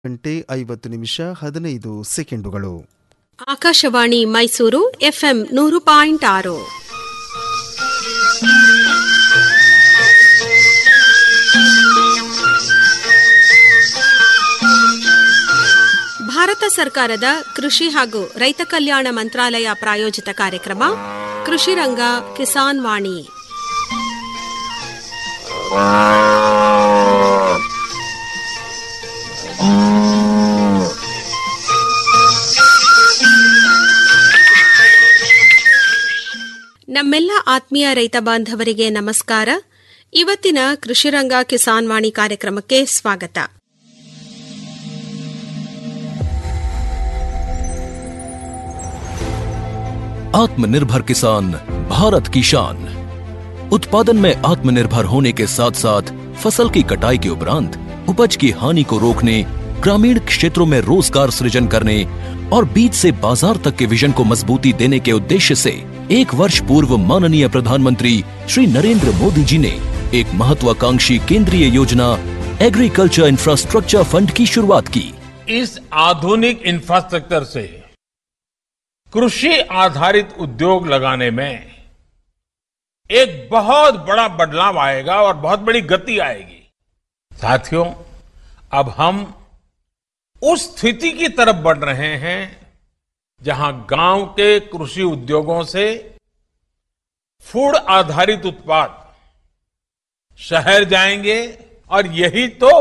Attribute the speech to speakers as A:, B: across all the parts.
A: ಗಂಟೆ ಐವತ್ತು ನಿಮಿಷ ಹದಿನೈದು ಸೆಕೆಂಡುಗಳು
B: ಆಕಾಶವಾಣಿ ಮೈಸೂರು ಎಫ್ಎಂ ನೂರು ಪಾಯಿಂಟ್ ಆರು ಭಾರತ ಸರ್ಕಾರದ ಕೃಷಿ ಹಾಗೂ ರೈತ ಕಲ್ಯಾಣ ಮಂತ್ರಾಲಯ ಪ್ರಾಯೋಜಿತ ಕಾರ್ಯಕ್ರಮ ಕೃಷಿ ರಂಗ ಕಿಸಾನ್ ವಾಣಿ ನಮ್ಮೆಲ್ಲ ಆತ್ಮೀಯ ರೈತ ಬಾಂಧವರಿಗೆ ನಮಸ್ಕಾರ ಇವತ್ತಿನ ಕೃಷಿರಂಗ ಕಿಸಾನ್ ವಾಣಿ ಕಾರ್ಯಕ್ರಮಕ್ಕೆ ಸ್ವಾಗತ
C: आत्मनिर्भर किसान भारत की शान उत्पादन में आत्मनिर्भर होने के साथ साथ फसल की कटाई के उपरांत उपज की हानि को रोकने ग्रामीण क्षेत्रों में रोजगार सृजन करने और बीज से बाजार तक के विजन को मजबूती देने के उद्देश्य से एक वर्ष पूर्व माननीय प्रधानमंत्री श्री नरेंद्र मोदी जी ने एक महत्वाकांक्षी केंद्रीय योजना एग्रीकल्चर इंफ्रास्ट्रक्चर फंड की शुरुआत की
D: इस आधुनिक इंफ्रास्ट्रक्चर से कृषि आधारित उद्योग लगाने में एक बहुत बड़ा बदलाव आएगा और बहुत बड़ी गति आएगी साथियों अब हम उस स्थिति की तरफ बढ़ रहे हैं जहां गांव के कृषि उद्योगों से फूड आधारित उत्पाद शहर जाएंगे और यही तो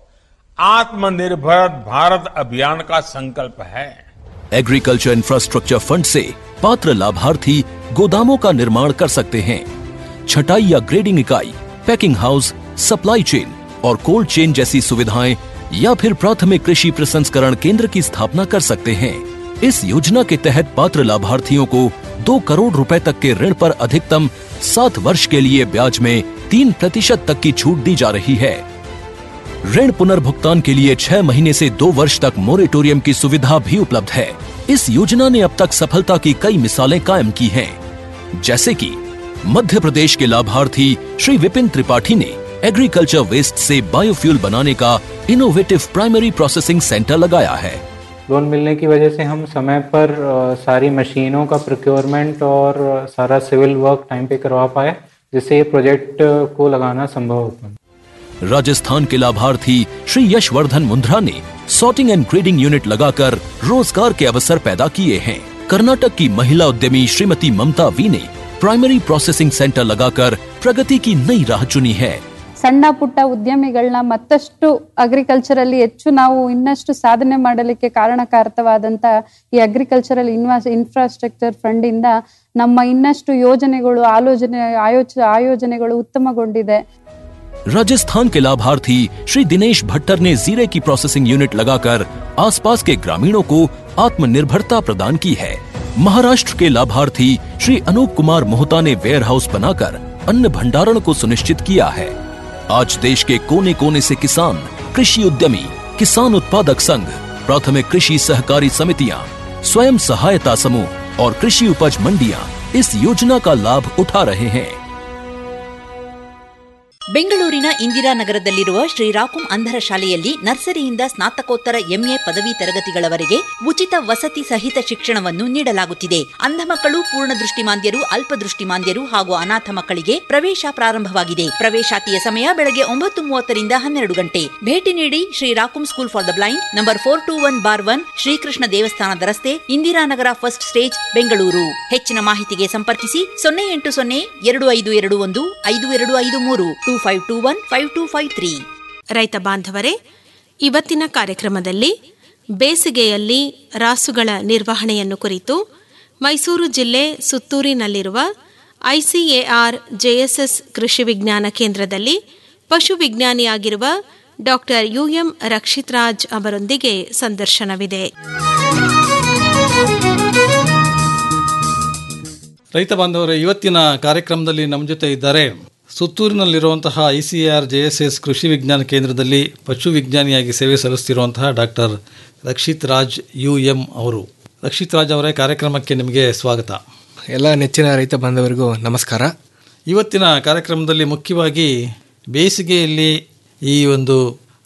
D: आत्मनिर्भर भारत अभियान का संकल्प है
C: एग्रीकल्चर इंफ्रास्ट्रक्चर फंड से पात्र लाभार्थी गोदामों का निर्माण कर सकते हैं छटाई या ग्रेडिंग इकाई पैकिंग हाउस सप्लाई चेन और कोल्ड चेन जैसी सुविधाएं या फिर प्राथमिक कृषि प्रसंस्करण केंद्र की स्थापना कर सकते हैं इस योजना के तहत पात्र लाभार्थियों को दो करोड़ रुपए तक के ऋण पर अधिकतम सात वर्ष के लिए ब्याज में तीन प्रतिशत तक की छूट दी जा रही है ऋण पुनर्भुगतान के लिए छह महीने से दो वर्ष तक मोरेटोरियम की सुविधा भी उपलब्ध है इस योजना ने अब तक सफलता की कई मिसालें कायम की हैं, जैसे कि मध्य प्रदेश के लाभार्थी श्री विपिन त्रिपाठी ने एग्रीकल्चर वेस्ट से बायोफ्यूल बनाने का इनोवेटिव प्राइमरी प्रोसेसिंग सेंटर लगाया है
E: लोन मिलने की वजह से हम समय पर अ, सारी मशीनों का प्रोक्योरमेंट और अ, सारा सिविल वर्क टाइम पे करवा पाए जिससे ये प्रोजेक्ट अ, को लगाना संभव हो पाया
C: राजस्थान के लाभार्थी श्री यशवर्धन मुंद्रा ने सॉर्टिंग एंड ग्रेडिंग यूनिट लगाकर रोजगार के अवसर पैदा किए हैं कर्नाटक की महिला उद्यमी श्रीमती ममता वी ने प्राइमरी प्रोसेसिंग सेंटर लगाकर प्रगति की नई राह चुनी है
F: ಸಣ್ಣ ಪುಟ್ಟ ಉದ್ಯಮಿಗಳನ್ನ ಮತ್ತಷ್ಟು ಅಗ್ರಿಕಲ್ಚರಲ್ಲಿ ಹೆಚ್ಚು ನಾವು ಇನ್ನಷ್ಟು ಸಾಧನೆ ಮಾಡಲಿಕ್ಕೆ ಕಾರಣಕಾರಕವಾದಂತ ಈ ಅಗ್ರಿಕಲ್ಚರಲ್ ಇನ್ವಾಸ್ ಇನ್ಫ್ರಾಸ್ಟ್ರಕ್ಚರ್ ಫಂಡ್ ಇಂದ ನಮ್ಮ ಇನ್ನಷ್ಟು ಯೋಜನೆಗಳು ಆಲೋಚನೆ ಆಯೋಚ ಆಯೋಜನೆಗಳು ಉತ್ತಮಗೊಂಡಿದೆ
C: राजस्थान के लाभार्थी श्री दिनेश भट्टर ने जीरे की प्रोसेसिंग यूनिट लगाकर आसपास के ग्रामीणों को आत्मनिर्भरता प्रदान की है महाराष्ट्र के लाभार्थी श्री अनूप कुमार मोहता ने वेयर हाउस बनाकर अन्न भंडारण को सुनिश्चित किया है आज देश के कोने कोने से किसान कृषि उद्यमी किसान उत्पादक संघ प्राथमिक कृषि सहकारी समितियां स्वयं सहायता समूह और कृषि उपज मंडियां इस योजना का लाभ उठा रहे हैं
G: ಬೆಂಗಳೂರಿನ ಇಂದಿರಾನಗರದಲ್ಲಿರುವ ಶ್ರೀರಾಕುಂ ಅಂಧರ ಶಾಲೆಯಲ್ಲಿ ನರ್ಸರಿಯಿಂದ ಸ್ನಾತಕೋತ್ತರ ಎಂಎ ಪದವಿ ತರಗತಿಗಳವರೆಗೆ ಉಚಿತ ವಸತಿ ಸಹಿತ ಶಿಕ್ಷಣವನ್ನು ನೀಡಲಾಗುತ್ತಿದೆ ಅಂಧ ಮಕ್ಕಳು ಪೂರ್ಣ ದೃಷ್ಟಿಮಾಂದ್ಯರು ಅಲ್ಪದೃಷ್ಟಿಮಾಂದ್ಯರು ಹಾಗೂ ಅನಾಥ ಮಕ್ಕಳಿಗೆ ಪ್ರವೇಶ ಪ್ರಾರಂಭವಾಗಿದೆ ಪ್ರವೇಶಾತಿಯ ಸಮಯ ಬೆಳಗ್ಗೆ ಒಂಬತ್ತು ಮೂವತ್ತರಿಂದ ಹನ್ನೆರಡು ಗಂಟೆ ಭೇಟಿ ನೀಡಿ ಶ್ರೀರಾಕುಂ school for the blind number four two one bar one Srikrishna ದೇವಸ್ಥಾನದ ರಸ್ತೆ ಇಂದಿರಾನಗರ ಫಸ್ಟ್ ಸ್ಟೇಜ್ ಬೆಂಗಳೂರು ಹೆಚ್ಚಿನ ಮಾಹಿತಿಗೆ ಸಂಪರ್ಕಿಸಿ ಸೊನ್ನೆ ಎಂಟು ಸೊನ್ನೆ ಎರಡು ಐದು ಎರಡು ಒಂದು ಐದು ಎರಡು ಐದು ಮೂರು two five two one five two five three
B: ರೈತ ಬಾಂಧವರೇ ಇವತ್ತಿನ ಕಾರ್ಯಕ್ರಮದಲ್ಲಿ ಬೇಸಿಗೆಯಲ್ಲಿ ರಾಸುಗಳ ನಿರ್ವಹಣೆಯನ್ನು ಕುರಿತು ಮೈಸೂರು ಜಿಲ್ಲೆ ಸುತ್ತೂರಿನಲ್ಲಿರುವ ಐಸಿಎಆರ್ ಜೆಎಸ್ಎಸ್ ಕೃಷಿ ವಿಜ್ಞಾನ ಕೇಂದ್ರದಲ್ಲಿ ಪಶು ವಿಜ್ಞಾನಿಯಾಗಿರುವ ಡಾಕ್ಟರ್ ಯುಎಂ ರಕ್ಷಿತ್ ರಾಜ್ ಅವರೊಂದಿಗೆ ಸಂದರ್ಶನವಿದೆ
H: ರೈತ ಬಾಂಧವರೇ ಇವತ್ತಿನ ಕಾರ್ಯಕ್ರಮದಲ್ಲಿ ನಮ್ಮ ಜೊತೆ ಇದ್ದಾರೆ ಸುತ್ತೂರಿನಲ್ಲಿರುವಂತಹ I C R J S S ಕೃಷಿ ವಿಜ್ಞಾನ ಕೇಂದ್ರದಲ್ಲಿ ಪಶು ವಿಜ್ಞಾನಿಯಾಗಿ ಸೇವೆ ಸಲ್ಲಿಸ್ತಿರುವಂತಹ doctor Rakshit Raj U M ಅವರು ರಕ್ಷಿತ್ ರಾಜ್ ಅವರೇ ಕಾರ್ಯಕ್ರಮಕ್ಕೆ ನಿಮಗೆ ಸ್ವಾಗತ
I: ಎಲ್ಲ ನೆಚ್ಚಿನ ರೈತ ಬಾಂಧವರಿಗೂ ನಮಸ್ಕಾರ
H: ಇವತ್ತಿನ ಕಾರ್ಯಕ್ರಮದಲ್ಲಿ ಮುಖ್ಯವಾಗಿ ಬೇಸಿಗೆಯಲ್ಲಿ ಈ ಒಂದು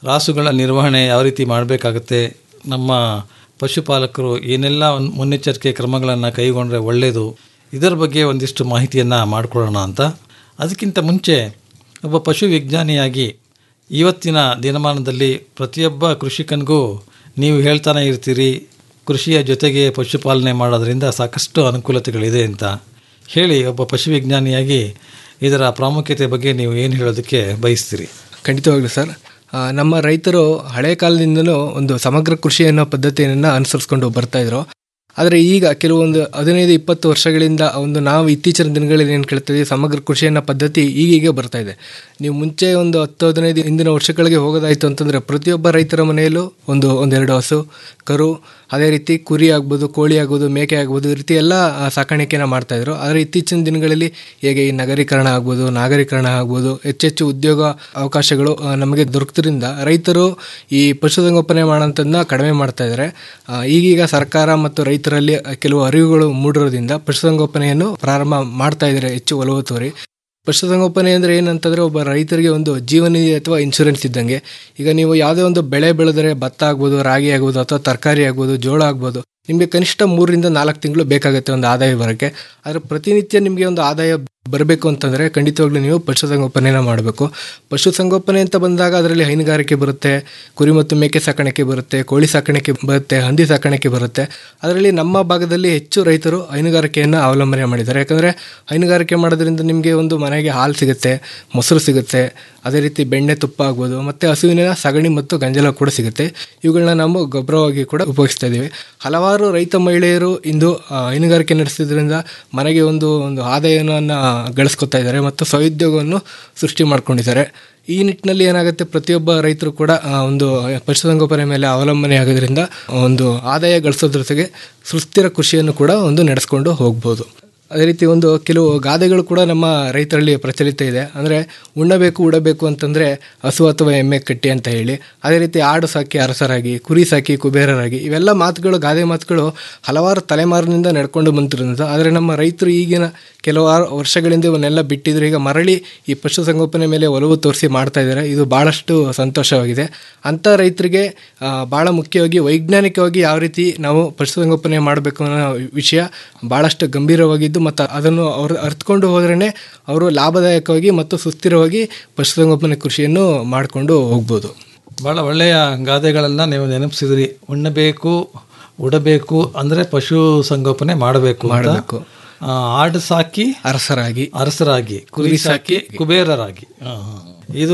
H: ರಾಸುಗಳ ನಿರ್ವಹಣೆ ಯಾವ ರೀತಿ ಮಾಡಬೇಕಾಗತ್ತೆ ನಮ್ಮ ಪಶುಪಾಲಕರು ಏನೆಲ್ಲ ಒಂದು ಮುನ್ನೆಚ್ಚರಿಕೆ ಕ್ರಮಗಳನ್ನು ಕೈಗೊಂಡ್ರೆ ಒಳ್ಳೆಯದು ಇದರ ಬಗ್ಗೆ ಒಂದಿಷ್ಟು ಮಾಹಿತಿಯನ್ನು ಮಾಡಿಕೊಳ್ಳೋಣ ಅಂತ ಅದಕ್ಕಿಂತ ಮುಂಚೆ ಒಬ್ಬ ಪಶು ವಿಜ್ಞಾನಿಯಾಗಿ ಇವತ್ತಿನ ದಿನಮಾನದಲ್ಲಿ ಪ್ರತಿಯೊಬ್ಬ ಕೃಷಿಕನಿಗೂ ನೀವು ಹೇಳ್ತಾನೆ ಇರ್ತೀರಿ ಕೃಷಿಯ ಜೊತೆಗೆ ಪಶುಪಾಲನೆ ಮಾಡೋದ್ರಿಂದ ಸಾಕಷ್ಟು ಅನುಕೂಲತೆಗಳಿದೆ ಅಂತ ಹೇಳಿ ಒಬ್ಬ ಪಶು ವಿಜ್ಞಾನಿಯಾಗಿ ಇದರ ಪ್ರಾಮುಖ್ಯತೆ ಬಗ್ಗೆ ನೀವು ಏನು ಹೇಳೋದಕ್ಕೆ ಬಯಸ್ತೀರಿ
I: ಖಂಡಿತವಾಗ್ಲೂ ಸರ್ ಆ, ನಮ್ಮ ರೈತರು ಹಳೆ ಕಾಲದಿಂದನೂ ಒಂದು ಸಮಗ್ರ ಕೃಷಿ ಅನ್ನೋ ಪದ್ಧತಿಯನ್ನು ಅನುಸರಿಸ್ಕೊಂಡು ಬರ್ತಾ ಇದ್ರು ಆದರೆ ಈಗ ಕೆಲವೊಂದು ಹದಿನೈದು ಇಪ್ಪತ್ತು ವರ್ಷಗಳಿಂದ ಒಂದು ನಾವು ಇತ್ತೀಚಿನ ದಿನಗಳಲ್ಲಿ ಏನು ಕೇಳ್ತೀವಿ ಸಮಗ್ರ ಕೃಷಿ ಅನ್ನೋ ಪದ್ಧತಿ ಈಗೀಗ ಬರ್ತಾ ಇದೆ ನೀವು ಮುಂಚೆ ಒಂದು ಹತ್ತು ಹದಿನೈದು ಹಿಂದಿನ ವರ್ಷಗಳಿಗೆ ಹೋಗೋದಾಯ್ತು ಅಂತಂದರೆ ಪ್ರತಿಯೊಬ್ಬ ರೈತರ ಮನೆಯಲ್ಲೂ ಒಂದು ಒಂದೆರಡು ಹಸು ಕರು ಅದೇ ರೀತಿ ಕುರಿ ಆಗ್ಬೋದು ಕೋಳಿ ಆಗ್ಬೋದು ಮೇಕೆ ಆಗ್ಬೋದು ಈ ರೀತಿ ಎಲ್ಲ ಆ, ಸಾಕಾಣಿಕೆನ ಮಾಡ್ತಾಯಿದ್ರು ಆದರೆ ಇತ್ತೀಚಿನ ದಿನಗಳಲ್ಲಿ ಹೇಗೆ ಈ ನಗರೀಕರಣ ಆಗ್ಬೋದು ನಾಗರೀಕರಣ ಆಗ್ಬೋದು ಹೆಚ್ಚೆಚ್ಚು ಉದ್ಯೋಗ ಅವಕಾಶಗಳು ಆ, ನಮಗೆ ದೊರಕದ್ರಿಂದ ರೈತರು ಈ ಪಶುಸಂಗೋಪನೆ ಮಾಡೋಂಥದ್ದನ್ನ ಕಡಿಮೆ ಮಾಡ್ತಾ ಇದ್ದಾರೆ ಆ, ಈಗೀಗ ಸರ್ಕಾರ ಮತ್ತು ರೈತರಲ್ಲಿ ಕೆಲವು ಅರಿವುಗಳು ಮೂಡಿರೋದ್ರಿಂದ ಪಶುಸಂಗೋಪನೆಯನ್ನು ಪ್ರಾರಂಭ ಮಾಡ್ತಾ ಇದ್ದಾರೆ ಹೆಚ್ಚು ಒಲವು ತೋರಿ ಪಶುಸಂಗೋಪನೆ ಅಂದರೆ ಏನಂತಂದರೆ ಒಬ್ಬ ರೈತರಿಗೆ ಒಂದು ಜೀವನಿಧಿ ಅಥವಾ ಇನ್ಶೂರೆನ್ಸ್ ಇದ್ದಂಗೆ ಈಗ ನೀವು ಯಾವುದೇ ಒಂದು ಬೆಳೆ ಬೆಳೆದರೆ ಭತ್ತ ಆಗ್ಬೋದು ರಾಗಿ ಆಗ್ಬೋದು ಅಥವಾ ತರಕಾರಿ ಆಗ್ಬೋದು ಜೋಳ ಆಗ್ಬೋದು ನಿಮಗೆ ಕನಿಷ್ಠ ಮೂರರಿಂದ ನಾಲ್ಕು ತಿಂಗಳು ಬೇಕಾಗುತ್ತೆ ಒಂದು ಆದಾಯ ಬರೋಕ್ಕೆ ಆದರೆ ಪ್ರತಿನಿತ್ಯ ನಿಮಗೆ ಒಂದು ಆದಾಯ ಬರಬೇಕು ಅಂತಂದರೆ ಖಂಡಿತವಾಗ್ಲೂ ನೀವು ಪಶುಸಂಗೋಪನೆನ ಮಾಡಬೇಕು ಪಶುಸಂಗೋಪನೆ ಅಂತ ಬಂದಾಗ ಅದರಲ್ಲಿ ಹೈನುಗಾರಿಕೆ ಬರುತ್ತೆ ಕುರಿ ಮತ್ತು ಮೇಕೆ ಸಾಕಾಣಿಕೆ ಬರುತ್ತೆ ಕೋಳಿ ಸಾಕಾಣಿಕೆ ಬರುತ್ತೆ ಹಂದಿ ಸಾಕಾಣಿಕೆ ಬರುತ್ತೆ ಅದರಲ್ಲಿ ನಮ್ಮ ಭಾಗದಲ್ಲಿ ಹೆಚ್ಚು ರೈತರು ಹೈನುಗಾರಿಕೆಯನ್ನು ಅವಲಂಬನೆ ಮಾಡಿದ್ದಾರೆ ಯಾಕಂದರೆ ಹೈನುಗಾರಿಕೆ ಮಾಡೋದ್ರಿಂದ ನಿಮಗೆ ಒಂದು ಮನೆಗೆ ಹಾಲು ಸಿಗುತ್ತೆ ಮೊಸರು ಸಿಗುತ್ತೆ ಅದೇ ರೀತಿ ಬೆಣ್ಣೆ ತುಪ್ಪ ಆಗ್ಬೋದು ಮತ್ತು ಹಸುವಿನ ಸಗಣಿ ಮತ್ತು ಗಂಜಲ ಕೂಡ ಸಿಗುತ್ತೆ ಇವುಗಳನ್ನ ನಾವು ಗೊಬ್ಬರವಾಗಿ ಕೂಡ ಉಪಯೋಗಿಸ್ತಾ ಇದ್ದೀವಿ ಹಲವಾರು ರೈತ ಮಹಿಳೆಯರು ಇಂದು ಆ, ಹೈನುಗಾರಿಕೆ ನಡೆಸಿದ್ರಿಂದ ಮನೆಗೆ ಒಂದು ಒಂದು ಆದಾಯವನ್ನು ಗಳಿಸ್ಕೊತಾ ಇದ್ದಾರೆ ಮತ್ತು ಸ್ವಉದ್ಯೋಗವನ್ನು ಸೃಷ್ಟಿ ಮಾಡ್ಕೊಂಡಿದ್ದಾರೆ ಈ ನಿಟ್ಟಿನಲ್ಲಿ ಏನಾಗುತ್ತೆ ಪ್ರತಿಯೊಬ್ಬ ರೈತರು ಕೂಡ ಆ, ಒಂದು ಪಶುಸಂಗೋಪನೆ ಮೇಲೆ ಅವಲಂಬನೆ ಆಗೋದ್ರಿಂದ ಒಂದು ಆದಾಯ ಗಳಿಸೋದ್ರ ಜೊತೆಗೆ ಸುಸ್ಥಿರ ಕೃಷಿಯನ್ನು ಕೂಡ ಒಂದು ನಡೆಸ್ಕೊಂಡು ಹೋಗ್ಬೋದು ಅದೇ ರೀತಿ ಒಂದು ಕೆಲವು ಗಾದೆಗಳು ಕೂಡ ನಮ್ಮ ರೈತರಲ್ಲಿ ಪ್ರಚಲಿತ ಇದೆ ಅಂದರೆ ಉಣ್ಣಬೇಕು ಉಡಬೇಕು ಅಂತಂದರೆ ಹಸು ಅಥವಾ ಎಮ್ಮೆ ಕಟ್ಟಿ ಅಂತ ಹೇಳಿ ಅದೇ ರೀತಿ ಆಡು ಸಾಕಿ ಅರಸರಾಗಿ ಕುರಿ ಸಾಕಿ ಕುಬೇರರಾಗಿ ಇವೆಲ್ಲ ಮಾತುಗಳು ಗಾದೆ ಮಾತುಗಳು ಹಲವಾರು ತಲೆಮಾರಿನಿಂದ ನಡ್ಕೊಂಡು ಬಂತಿರೋದು ಆದರೆ ನಮ್ಮ ರೈತರು ಈಗಿನ ಕೆಲವಾರು ವರ್ಷಗಳಿಂದ ಇವನ್ನೆಲ್ಲ ಬಿಟ್ಟಿದ್ರು ಈಗ ಮರಳಿ ಈ ಪಶುಸಂಗೋಪನೆ ಮೇಲೆ ಒಲವು ತೋರಿಸಿ ಮಾಡ್ತಾ ಇದ್ದಾರೆ ಇದು ಭಾಳಷ್ಟು ಸಂತೋಷವಾಗಿದೆ ಅಂಥ ರೈತರಿಗೆ ಆ, ಭಾಳ ಮುಖ್ಯವಾಗಿ ವೈಜ್ಞಾನಿಕವಾಗಿ ಯಾವ ರೀತಿ ನಾವು ಪಶುಸಂಗೋಪನೆ ಮಾಡಬೇಕು ಅನ್ನೋ ವಿಷಯ ಭಾಳಷ್ಟು ಗಂಭೀರವಾಗಿದ್ದು ಮತ್ತು ಅದನ್ನು ಅವರು ಅರ್ಥಕೊಂಡು ಹೋದ್ರೇ ಅವರು ಲಾಭದಾಯಕವಾಗಿ ಮತ್ತು ಸುಸ್ಥಿರವಾಗಿ ಪಶುಸಂಗೋಪನೆ ಕೃಷಿಯನ್ನು ಮಾಡಿಕೊಂಡು ಹೋಗ್ಬೋದು
H: ಭಾಳ ಒಳ್ಳೆಯ ಗಾದೆಗಳನ್ನು ನೀವು ನೆನಪಿಸಿದ್ರಿ ಉಣ್ಣಬೇಕು ಉಡಬೇಕು ಅಂದರೆ ಪಶು ಸಂಗೋಪನೆ ಮಾಡಬೇಕು
I: ಮಾಡಬೇಕು.
H: ಆ, ಆಡು ಸಾಕಿ
I: ಅರಸರಾಗಿ
H: ಅರಸರಾಗಿ ಕುರಿ ಸಾಕಿ ಕುಬೇರರಾಗಿ ಆ, ಆ. ಇದು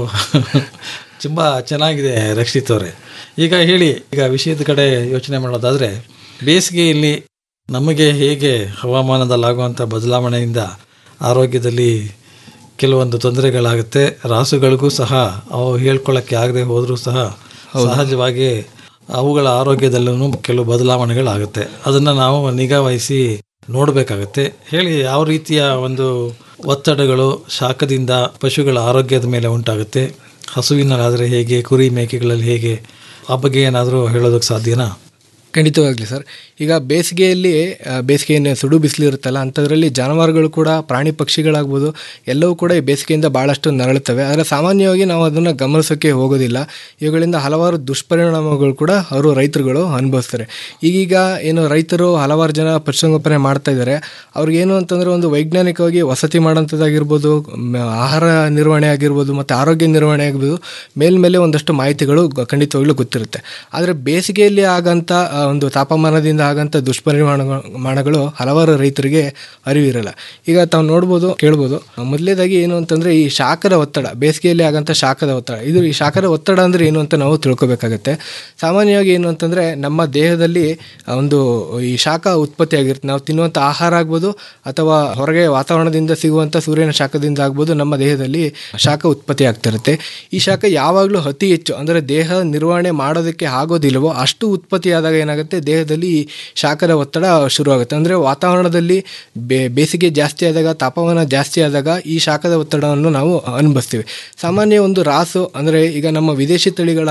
H: ತುಂಬ ಚೆನ್ನಾಗಿದೆ ರಕ್ಷಿತ್ ಅವರೇ ಈಗ ಹೇಳಿ ಈಗ ವಿಷಯದ ಕಡೆ ಯೋಚನೆ ಮಾಡೋದಾದರೆ ಬೇಸಿಗೆಯಲ್ಲಿ ನಮಗೆ ಹೇಗೆ ಹವಾಮಾನದಲ್ಲಾಗುವಂಥ ಬದಲಾವಣೆಯಿಂದ ಆರೋಗ್ಯದಲ್ಲಿ ಕೆಲವೊಂದು ತೊಂದರೆಗಳಾಗುತ್ತೆ ರಾಸುಗಳಿಗೂ ಸಹ ಅವು ಹೇಳ್ಕೊಳ್ಳೋಕ್ಕೆ ಆಗದೆ ಹೋದರೂ ಸಹ ಸಹಜವಾಗಿ ಅವುಗಳ ಆರೋಗ್ಯದಲ್ಲೂ ಕೆಲವು ಬದಲಾವಣೆಗಳಾಗುತ್ತೆ ಅದನ್ನು ನಾವು ನಿಗಾ ವಹಿಸಿ ನೋಡಬೇಕಾಗುತ್ತೆ ಹೇಳಿ ಯಾವ ರೀತಿಯ ಒಂದು ಒತ್ತಡಗಳು ಶಾಖದಿಂದ ಪಶುಗಳ ಆರೋಗ್ಯದ ಮೇಲೆ ಉಂಟಾಗುತ್ತೆ ಹಸುವಿನಲ್ಲಾದರೆ ಹೇಗೆ ಕುರಿ ಮೇಕೆಗಳಲ್ಲಿ ಹೇಗೆ ಆ ಬಗ್ಗೆ ಏನಾದರೂ ಹೇಳೋದಕ್ಕೆ ಸಾಧ್ಯನಾ
I: ಖಂಡಿತವಾಗ್ಲಿ ಸರ್ ಈಗ ಬೇಸಿಗೆಯಲ್ಲಿ ಆ, ಬೇಸಿಗೆಯನ್ನು ಸುಡು ಬಿಸಿಲು ಇರುತ್ತಲ್ಲ ಅಂಥದ್ರಲ್ಲಿ ಜಾನುವಾರುಗಳು ಕೂಡ ಪ್ರಾಣಿ ಪಕ್ಷಿಗಳಾಗ್ಬೋದು ಎಲ್ಲವೂ ಕೂಡ ಈ ಬೇಸಿಗೆಯಿಂದ ಭಾಳಷ್ಟು ನರಳುತ್ತವೆ ಆದರೆ ಸಾಮಾನ್ಯವಾಗಿ ನಾವು ಅದನ್ನು ಗಮನಿಸೋಕ್ಕೆ ಹೋಗೋದಿಲ್ಲ ಇವುಗಳಿಂದ ಹಲವಾರು ದುಷ್ಪರಿಣಾಮಗಳು ಕೂಡ ಅವರು ರೈತರುಗಳು ಅನುಭವಿಸ್ತಾರೆ ಈಗೀಗ ಏನು ರೈತರು ಹಲವಾರು ಜನ ಪಶುಸಂಗೋಪನೆ ಮಾಡ್ತಾ ಇದ್ದಾರೆ ಅವ್ರಿಗೇನು ಅಂತಂದರೆ ಒಂದು ವೈಜ್ಞಾನಿಕವಾಗಿ ವಸತಿ ಮಾಡೋಂಥದ್ದಾಗಿರ್ಬೋದು ಮ- ಆಹಾರ ನಿರ್ವಹಣೆ ಆಗಿರ್ಬೋದು ಮತ್ತು ಆರೋಗ್ಯ ನಿರ್ವಹಣೆ ಆಗಿರ್ಬೋದು ಮೇಲ್ಮೇಲೆ ಒಂದಷ್ಟು ಮಾಹಿತಿಗಳು ಗ- ಖಂಡಿತವಾಗ್ಲೂ ಗೊತ್ತಿರುತ್ತೆ ಆದರೆ ಬೇಸಿಗೆಯಲ್ಲಿ ಆಗಂಥ ಆ, ಒಂದು ತಾಪಮಾನದಿಂದ ಆಗಂಥ ದುಷ್ಪರಿಮಾಣಗಳು ಹಲವಾರು ರೈತರಿಗೆ ಅರಿವಿರಲ್ಲ ಈಗ ತಾವು ನೋಡ್ಬೋದು ಕೇಳ್ಬೋದು ಮೊದಲೇದಾಗಿ ಏನು ಅಂತಂದರೆ ಈ ಶಾಖದ ಒತ್ತಡ ಬೇಸಿಗೆಯಲ್ಲಿ ಆಗಂಥ ಶಾಖದ ಒತ್ತಡ ಇದು ಈ ಶಾಖದ ಒತ್ತಡ ಅಂದರೆ ಏನು ಅಂತ ನಾವು ತಿಳ್ಕೊಬೇಕಾಗತ್ತೆ ಸಾಮಾನ್ಯವಾಗಿ ಏನು ಅಂತಂದರೆ ನಮ್ಮ ದೇಹದಲ್ಲಿ ಒಂದು ಈ ಶಾಖ ಉತ್ಪತ್ತಿ ಆಗಿರುತ್ತೆ ನಾವು ತಿನ್ನುವಂಥ ಆಹಾರ ಆಗ್ಬೋದು ಅಥವಾ ಹೊರಗೆ ವಾತಾವರಣದಿಂದ ಸಿಗುವಂಥ ಸೂರ್ಯನ ಶಾಖದಿಂದ ಆಗ್ಬೋದು ನಮ್ಮ ದೇಹದಲ್ಲಿ ಶಾಖ ಉತ್ಪತ್ತಿ ಆಗ್ತಿರುತ್ತೆ ಈ ಶಾಖ ಯಾವಾಗಲೂ ಅತಿ ಹೆಚ್ಚು ಅಂದರೆ ದೇಹ ನಿರ್ವಹಣೆ ಮಾಡೋದಕ್ಕೆ ಆಗೋದಿಲ್ಲವೋ ಅಷ್ಟು ಉತ್ಪತ್ತಿಯಾದಾಗ ಏನಾಗುತ್ತೆ ದೇಹದಲ್ಲಿ ಈ ಶಾಖದ ಒತ್ತಡ ಶುರುವಾಗುತ್ತೆ ಅಂದರೆ ವಾತಾವರಣದಲ್ಲಿ ಬೇ ಬೇಸಿಗೆ ಜಾಸ್ತಿ ಆದಾಗ ತಾಪಮಾನ ಜಾಸ್ತಿ ಆದಾಗ ಈ ಶಾಖದ ಒತ್ತಡವನ್ನು ನಾವು ಅನುಭವಿಸ್ತೀವಿ ಸಾಮಾನ್ಯ ಒಂದು ರಾಸು ಅಂದರೆ ಈಗ ನಮ್ಮ ವಿದೇಶಿ ತಳಿಗಳ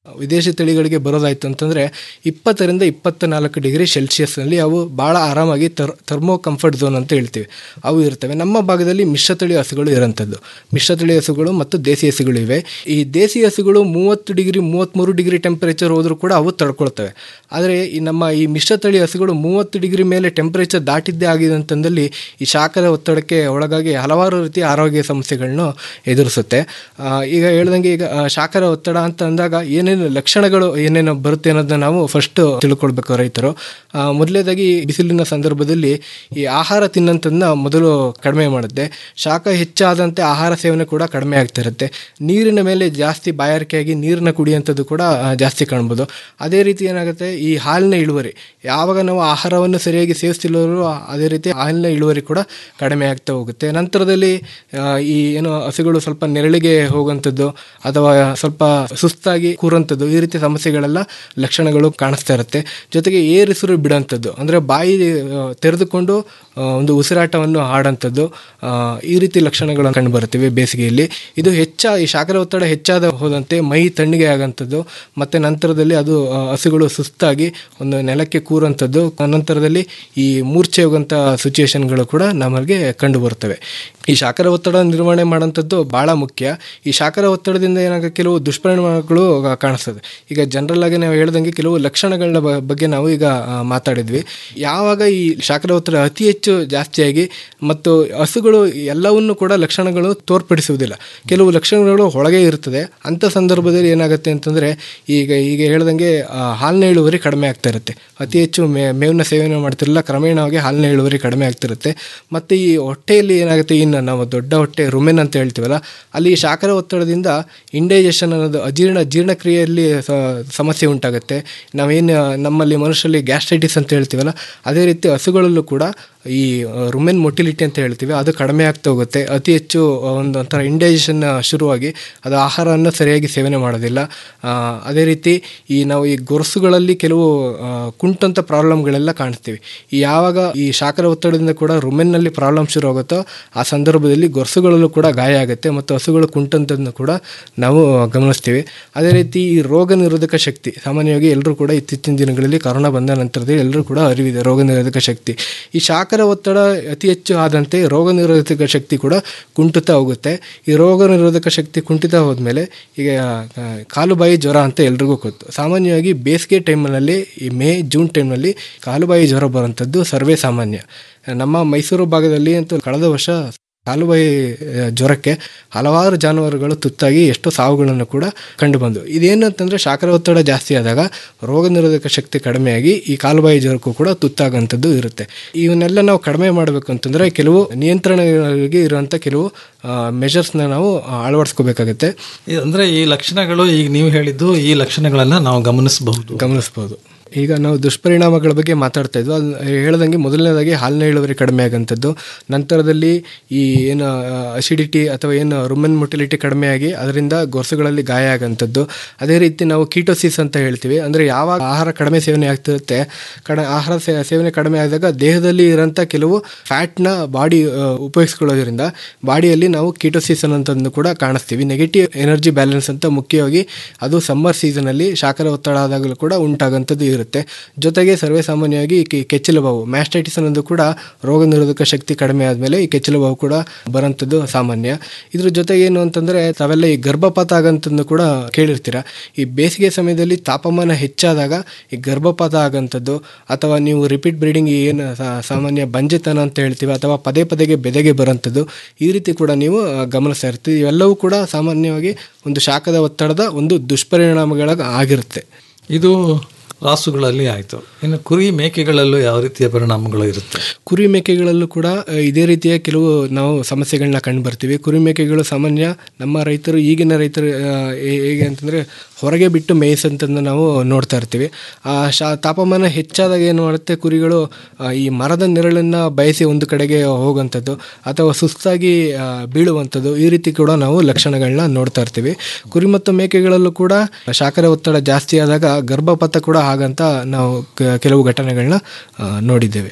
I: ವಿದೇಶಿ ತಳಿಗಳಿಗೆ ಬರೋದಾಯ್ತು ಅಂತಂದರೆ ಇಪ್ಪತ್ತರಿಂದ ಇಪ್ಪತ್ತ ನಾಲ್ಕು ಡಿಗ್ರಿ ಸೆಲ್ಸಿಯಸ್ನಲ್ಲಿ ಅವು ಭಾಳ ಆರಾಮಾಗಿ ತರ್ ಥರ್ಮೋ ಕಂಫರ್ಟ್ ಝೋನ್ ಅಂತ ಹೇಳ್ತೀವಿ ಅವು ಇರ್ತವೆ ನಮ್ಮ ಭಾಗದಲ್ಲಿ ಮಿಶ್ರತಳಿ ಹಸುಗಳು ಇರೋಂಥದ್ದು ಮಿಶ್ರತಳಿ ಹಸುಗಳು ಮತ್ತು ದೇಸಿ ಹಸುಗಳು ಇವೆ ಈ ದೇಸಿ ಹಸುಗಳು ಮೂವತ್ತು ಡಿಗ್ರಿ ಮೂವತ್ತ್ಮೂರು ಡಿಗ್ರಿ ಟೆಂಪರೇಚರ್ ಹೋದರೂ ಕೂಡ ಅವು ತಡ್ಕೊಳ್ತವೆ ಆದರೆ ಈ ನಮ್ಮ ಈ ಮಿಶ್ರತಳಿ ಹಸುಗಳು ಮೂವತ್ತು ಡಿಗ್ರಿ ಮೇಲೆ ಟೆಂಪರೇಚರ್ ದಾಟಿದ್ದೇ ಆಗಿದೆ ಅಂತಂದಲ್ಲಿ ಈ ಶಾಖದ ಒತ್ತಡಕ್ಕೆ ಒಳಗಾಗಿ ಹಲವಾರು ರೀತಿಯ ಆರೋಗ್ಯ ಸಮಸ್ಯೆಗಳನ್ನು ಎದುರಿಸುತ್ತೆ ಆ, ಈಗ ಹೇಳ್ದಂಗೆ ಈಗ ಆ, ಶಾಖದ ಒತ್ತಡ ಅಂತ ಅಂದಾಗ ಏನೇನು ಲಕ್ಷಣಗಳು ಏನೇನು ಬರುತ್ತೆ ಅನ್ನೋದನ್ನ ನಾವು ಫಸ್ಟ್ ತಿಳ್ಕೊಳ್ಬೇಕು ರೈತರು ಆ, ಮೊದಲನೇದಾಗಿ ಬಿಸಿಲಿನ ಸಂದರ್ಭದಲ್ಲಿ ಈ ಆಹಾರ ತಿನ್ನಂಥದ್ದನ್ನ ಮೊದಲು ಕಡಿಮೆ ಮಾಡುತ್ತೆ ಶಾಖ ಹೆಚ್ಚಾದಂತೆ ಆಹಾರ ಸೇವನೆ ಕೂಡ ಕಡಿಮೆ ಆಗ್ತಾ ಇರುತ್ತೆ ನೀರಿನ ಮೇಲೆ ಜಾಸ್ತಿ ಬಾಯಾರಿಕೆಯಾಗಿ ನೀರನ್ನ ಕುಡಿಯುವಂಥದ್ದು ಕೂಡ ಆ, ಜಾಸ್ತಿ ಕಾಣ್ಬೋದು ಅದೇ ರೀತಿ ಏನಾಗುತ್ತೆ ಈ ಹಾಲಿನ ಇಳುವರಿ ಯಾವಾಗ ನಾವು ಆಹಾರವನ್ನು ಸರಿಯಾಗಿ ಸೇವಿಸ್ತಿಲ್ಲವರು ಅದೇ ರೀತಿ ಹಾಲಿನ ಇಳುವರಿ ಕೂಡ ಕಡಿಮೆ ಆಗ್ತಾ ಹೋಗುತ್ತೆ ನಂತರದಲ್ಲಿ ಆ, ಈ ಏನು ಹಸುಗಳು ಸ್ವಲ್ಪ ನೆರಳಿಗೆ ಹೋಗುವಂಥದ್ದು ಅಥವಾ ಸ್ವಲ್ಪ ಸುಸ್ತಾಗಿ ಕೂರುವಂಥದ್ದು ಈ ರೀತಿ ಸಮಸ್ಯೆಗಳೆಲ್ಲ ಲಕ್ಷಣಗಳು ಕಾಣಿಸ್ತಾ ಇರುತ್ತೆ ಜೊತೆಗೆ ಏರಿಸಿರು ಬಿಡೋಂಥದ್ದು ಅಂದರೆ ಬಾಯಿ ಆ, ತೆರೆದುಕೊಂಡು ಆ, ಒಂದು ಉಸಿರಾಟವನ್ನು ಆಡೋಂಥದ್ದು ಆ, ಈ ರೀತಿ ಲಕ್ಷಣಗಳು ಕಂಡು ಬರುತ್ತವೆ ಬೇಸಿಗೆಯಲ್ಲಿ ಇದು ಹೆಚ್ಚ ಈ ಶಾಖದ ಒತ್ತಡ ಹೆಚ್ಚಾದ ಹೋದಂತೆ ಮೈ ತಣ್ಣಗೆ ಆಗೋಂಥದ್ದು ಮತ್ತು ನಂತರದಲ್ಲಿ ಅದು ಆ, ಹಸುಗಳು ಸುಸ್ತಾಗಿ ಒಂದು ನೆಲಕ್ಕೆ ಕೂರುವಂಥದ್ದು ನಂತರದಲ್ಲಿ ಈ ಮೂರ್ಛೆ ಹೋಗುವಂಥ ಸಿಚುವೇಶನ್ಗಳು ಕೂಡ ನಮಗೆ ಕಂಡು ಬರ್ತವೆ ಈ ಶಾಖದ ಒತ್ತಡ ನಿರ್ವಹಣೆ ಮಾಡೋಂಥದ್ದು ಭಾಳ ಮುಖ್ಯ ಈ ಶಾಖದ ಒತ್ತಡದಿಂದ ಏನಾಗ ಕೆಲವು ದುಷ್ಪರಿಣಾಮಗಳು ಕಾಣಿಸ್ತದೆ ಈಗ ಜನರಲ್ ಆಗಿ ನಾವು ಹೇಳ್ದಂಗೆ ಕೆಲವು ಲಕ್ಷಣಗಳ ಬ- ಬಗ್ಗೆ ನಾವು ಈಗ ಆ, ಮಾತಾಡಿದ್ವಿ ಯಾವಾಗ ಈ ಶಾಖದ ಒತ್ತಡ ಅತಿ ಹೆಚ್ಚು ಜಾಸ್ತಿಯಾಗಿ ಮತ್ತು ಹಸುಗಳು ಎಲ್ಲವನ್ನು ಕೂಡ ಲಕ್ಷಣಗಳು ತೋರ್ಪಡಿಸುವುದಿಲ್ಲ ಕೆಲವು ಲಕ್ಷಣಗಳು ಒಳಗೆ ಇರ್ತದೆ ಅಂಥ ಸಂದರ್ಭದಲ್ಲಿ ಏನಾಗುತ್ತೆ ಅಂತಂದರೆ ಈಗ ಈಗ ಹೇಳ್ದಂಗೆ ಆ, ಹಾಲಿನ ಇಳುವರಿ ಕಡಿಮೆ ಆಗ್ತಾ ಇರುತ್ತೆ ಅತಿ ಹೆಚ್ಚು ಮೇ ಮೇವಿನ ಸೇವನೆ ಮಾಡ್ತಿರಲ್ಲ ಕ್ರಮೇಣವಾಗಿ ಹಾಲಿನ ಇಳುವರಿ ಕಡಿಮೆ ಆಗ್ತಿರುತ್ತೆ ಮತ್ತು ಈ ಹೊಟ್ಟೆಯಲ್ಲಿ ಏನಾಗುತ್ತೆ ಇನ್ನು ನಾವು ದೊಡ್ಡ ಹೊಟ್ಟೆ ರುಮೆನ್ ಅಂತ ಹೇಳ್ತೀವಲ್ಲ ಅಲ್ಲಿ ಈ ಶಾಖದ ಒತ್ತಡದಿಂದ ಇಂಡೈಜೆಷನ್ ಅನ್ನೋದು ಅಜೀರ್ಣ ಜೀರ್ಣಕ್ರಿಯೆಯಲ್ಲಿ ಸ- ಸಮಸ್ಯೆ ಉಂಟಾಗುತ್ತೆ ನಾವೇನು ನಮ್ಮಲ್ಲಿ ಮನುಷ್ಯರಲ್ಲಿ ಗ್ಯಾಸ್ಟ್ರೈಟಿಸ್ ಅಂತ ಹೇಳ್ತೀವಲ್ಲ ಅದೇ ರೀತಿ ಹಸುಗಳಲ್ಲೂ ಕೂಡ ಈ ರುಮೆನ್ ಮೊಟಿಲಿಟಿ ಅಂತ ಹೇಳ್ತೀವಿ ಅದು ಕಡಿಮೆ ಆಗ್ತಾ ಹೋಗುತ್ತೆ ಅತಿ ಹೆಚ್ಚು ಒಂದು ಒಂಥರ ಇಂಡೈಜೆಷನ್ ಶುರುವಾಗಿ ಅದು ಆಹಾರವನ್ನು ಸರಿಯಾಗಿ ಸೇವನೆ ಮಾಡೋದಿಲ್ಲ ಆ, ಅದೇ ರೀತಿ ಈ ನಾವು ಈ ಗೊರಸುಗಳಲ್ಲಿ ಕೆಲವು ಆ, ಕುಂಟಂಥ ಪ್ರಾಬ್ಲಮ್ಗಳೆಲ್ಲ ಕಾಣಿಸ್ತೀವಿ ಈ ಯಾವಾಗ ಈ ಶಾಖದ ಒತ್ತಡದಿಂದ ಕೂಡ ರುಮೆನ್ನಲ್ಲಿ ಪ್ರಾಬ್ಲಮ್ ಶುರು ಆಗುತ್ತೋ ಆ ಸಂದರ್ಭದಲ್ಲಿ ಗೊರಸುಗಳಲ್ಲೂ ಕೂಡ ಗಾಯ ಆಗುತ್ತೆ ಮತ್ತು ಹಸುಗಳು ಕುಂಟಂಥದ್ದನ್ನು ಕೂಡ ನಾವು ಗಮನಿಸ್ತೀವಿ ಅದೇ ರೀತಿ ಈ ರೋಗ ನಿರೋಧಕ ಶಕ್ತಿ ಸಾಮಾನ್ಯವಾಗಿ ಎಲ್ಲರೂ ಕೂಡ ಇತ್ತೀಚಿನ ದಿನಗಳಲ್ಲಿ ಕರೋನಾ ಬಂದ ನಂತರದಲ್ಲಿ ಎಲ್ಲರೂ ಕೂಡ ಅರಿವಿದೆ ರೋಗ ನಿರೋಧಕ ಶಕ್ತಿ ಈ ಶಾಖದ ಒತ್ತಡ ಅತಿ ಹೆಚ್ಚು ಆದಂತೆ ರೋಗ ನಿರೋಧಕ ಶಕ್ತಿ ಕೂಡ ಕುಂಟುತ್ತಾ ಹೋಗುತ್ತೆ ಈ ರೋಗ ನಿರೋಧಕ ಶಕ್ತಿ ಕುಂಠಿತ ಹೋದ್ಮೇಲೆ ಈಗ ಆ, ಕಾಲುಬಾಯಿ ಜ್ವರ ಅಂತ ಎಲ್ರಿಗೂ ಗೊತ್ತು ಸಾಮಾನ್ಯವಾಗಿ ಬೇಸಿಗೆ ಟೈಮ್ನಲ್ಲಿ ಈ ಮೇ ಜೂನ್ ಟೈಮ್ನಲ್ಲಿ ಕಾಲುಬಾಯಿ ಜ್ವರ ಬರುವಂಥದ್ದು ಸರ್ವೇ ಸಾಮಾನ್ಯ ನಮ್ಮ ಮೈಸೂರು ಭಾಗದಲ್ಲಿ ಅಂತೂ ಕಳೆದ ವರ್ಷ ಕಾಲುಬಾಯಿ ಆ, ಜ್ವರಕ್ಕೆ ಹಲವಾರು ಜಾನುವಾರುಗಳು ತುತ್ತಾಗಿ ಎಷ್ಟೋ ಸಾವುಗಳನ್ನು ಕೂಡ ಕಂಡುಬಂದು ಇದೇನಂತಂದರೆ ಶಾಖದ ಒತ್ತಡ ಜಾಸ್ತಿ ಆದಾಗ ರೋಗ ನಿರೋಧಕ ಶಕ್ತಿ ಕಡಿಮೆಯಾಗಿ ಈ ಕಾಲುಬಾಯಿ ಜ್ವರಕ್ಕೂ ಕೂಡ ತುತ್ತಾಗುವಂಥದ್ದು ಇರುತ್ತೆ ಇವನ್ನೆಲ್ಲ ನಾವು ಕಡಿಮೆ ಮಾಡಬೇಕು ಅಂತಂದರೆ ಕೆಲವು ನಿಯಂತ್ರಣಗಳಿಗೆ ಇರುವಂಥ ಕೆಲವು ಮೆಷರ್ಸ್ನ ನಾವು ಅಳವಡಿಸ್ಕೋಬೇಕಾಗುತ್ತೆ
H: ಈ- ಅಂದ್ರೆ ಈ ಲಕ್ಷಣಗಳು ಈಗ ನೀವು ಹೇಳಿದ್ದು ಈ ಲಕ್ಷಣಗಳನ್ನ ನಾವು ಗಮನಿಸಬಹುದು
I: ಗಮನಿಸ್ಬೋದು ಈಗ ನಾವು ದುಷ್ಪರಿಣಾಮಗಳ ಬಗ್ಗೆ ಮಾತಾಡ್ತಾ ಇದ್ವು ಅದು ಹೇಳ್ದಂಗೆ ಮೊದಲನೇದಾಗಿ ಹಾಲಿನ ಇಳುವರಿ ಕಡಿಮೆ ಆಗೋಂಥದ್ದು ನಂತರದಲ್ಲಿ ಈ ಏನು ಅಸಿಡಿಟಿ ಅಥವಾ ಏನು ರುಮನ್ ಮೊಟಿಲಿಟಿ ಕಡಿಮೆಯಾಗಿ ಅದರಿಂದ ಗೊರಸುಗಳಲ್ಲಿ ಗಾಯ ಆಗೋಂಥದ್ದು ಅದೇ ರೀತಿ ನಾವು ಕೀಟೋಸಿಸ್ ಅಂತ ಹೇಳ್ತೀವಿ ಅಂದರೆ ಯಾವಾಗ ಆಹಾರ ಕಡಿಮೆ ಸೇವನೆ ಆಗ್ತಿರುತ್ತೆ ಕಡ ಆಹಾರ ಸೇ- ಸೇವನೆ ಕಡಿಮೆ ಆದಾಗ ದೇಹದಲ್ಲಿ ಇರೋಂಥ ಕೆಲವು ಫ್ಯಾಟ್ನ ಬಾಡಿ ಉಪಯೋಗಿಸ್ಕೊಳ್ಳೋದ್ರಿಂದ ಬಾಡಿಯಲ್ಲಿ ನಾವು ಕೀಟೋಸಿಸ್ ಅನ್ನೋಂಥದ್ದು ಕೂಡ ಕಾಣಿಸ್ತೀವಿ ನೆಗೆಟಿವ್ ಎನರ್ಜಿ ಬ್ಯಾಲೆನ್ಸ್ ಅಂತ ಮುಖ್ಯವಾಗಿ ಅದು ಸಮ್ಮರ್ ಸೀಸನಲ್ಲಿ ಶಾಖದ ಒತ್ತಡ ಆದಾಗಲೂ ಕೂಡ ಉಂಟಾಗೋಂಥದ್ದು ಇರುತ್ತೆ ಜೊತೆಗೆ ಸರ್ವೇ ಸಾಮಾನ್ಯವಾಗಿ ಈ ಕೆ- ಕೆಚ್ಚಲು ಬಾವು ಮ್ಯಾಸ್ಟೈಟಿಸ್ ಅನ್ನೋದು ಕೂಡ ರೋಗ ನಿರೋಧಕ ಶಕ್ತಿ ಕಡಿಮೆ ಆದಮೇಲೆ ಈ ಕೆಚ್ಚಲು ಬಾವು ಕೂಡ ಬರೋಂಥದ್ದು ಸಾಮಾನ್ಯ ಇದ್ರ ಜೊತೆಗೆ ಏನು ಅಂತಂದರೆ ತಾವೆಲ್ಲ ಈ ಗರ್ಭಪಾತ ಆಗಂಥದ್ದು ಕೂಡ ಕೇಳಿರ್ತೀರ ಈ ಬೇಸಿಗೆ ಸಮಯದಲ್ಲಿ ತಾಪಮಾನ ಹೆಚ್ಚಾದಾಗ ಈ ಗರ್ಭಪಾತ ಆಗಂಥದ್ದು ಅಥವಾ ನೀವು ರಿಪೀಟ್ ಬ್ರೀಡಿಂಗ್ ಏನು ಸಾ- ಸಾಮಾನ್ಯ ಬಂಜೆತನ ಅಂತ ಹೇಳ್ತೀವಿ ಅಥವಾ ಪದೇ ಪದೇಗೆ ಬೆದೆಗೆ ಬರೋಂಥದ್ದು ಈ ರೀತಿ ಕೂಡ ನೀವು ಆ, ಗಮನಿಸ್ತಾ ಇರ್ತೀವಿ ಇವೆಲ್ಲವೂ ಕೂಡ ಸಾಮಾನ್ಯವಾಗಿ ಒಂದು ಶಾಖದ ಒತ್ತಡದ ಒಂದು ದುಷ್ಪರಿಣಾಮಗಳ ಆಗಿರುತ್ತೆ
H: ಇದು ರಾಸುಗಳಲ್ಲಿ ಆಯಿತು ಇನ್ನು ಕುರಿ ಮೇಕೆಗಳಲ್ಲೂ ಯಾವ ರೀತಿಯ ಪರಿಣಾಮಗಳು ಇರುತ್ತೆ
I: ಕುರಿ ಮೇಕೆಗಳಲ್ಲೂ ಕೂಡ ಆ, ಇದೇ ರೀತಿಯ ಕೆಲವು ನಾವು ಸಮಸ್ಯೆಗಳನ್ನ ಕಂಡು ಬರ್ತೀವಿ ಕುರಿ ಮೇಕೆಗಳು ಸಾಮಾನ್ಯ ನಮ್ಮ ರೈತರು ಈಗಿನ ರೈತರು ಆ, ಹೇ- ಹೇಗೆ ಅಂತಂದರೆ ಹೊರಗೆ ಬಿಟ್ಟು ಮೇಯಿಸಂತಂದು ನಾವು ನೋಡ್ತಾ ಇರ್ತೀವಿ ಆ ಶಾ ತಾಪಮಾನ ಹೆಚ್ಚಾದಾಗ ಏನು ಮಾಡುತ್ತೆ ಕುರಿಗಳು ಆ, ಈ ಮರದ ನೆರಳನ್ನು ಬಯಸಿ ಒಂದು ಕಡೆಗೆ ಹೋಗುವಂಥದ್ದು ಅಥವಾ ಸುಸ್ತಾಗಿ ಆ, ಬೀಳುವಂಥದ್ದು ಈ ರೀತಿ ಕೂಡ ನಾವು ಲಕ್ಷಣಗಳನ್ನ ನೋಡ್ತಾ ಇರ್ತೀವಿ ಕುರಿ ಮತ್ತು ಮೇಕೆಗಳಲ್ಲೂ ಕೂಡ ಶಾಖದ ಒತ್ತಡ ಜಾಸ್ತಿ ಆದಾಗ ಗರ್ಭಪಾತ ಕೂಡ ಹಾಗಂತ ನಾವು ಕ- ಕೆಲವು ಘಟನೆಗಳನ್ನ ಆ, ನೋಡಿದ್ದೇವೆ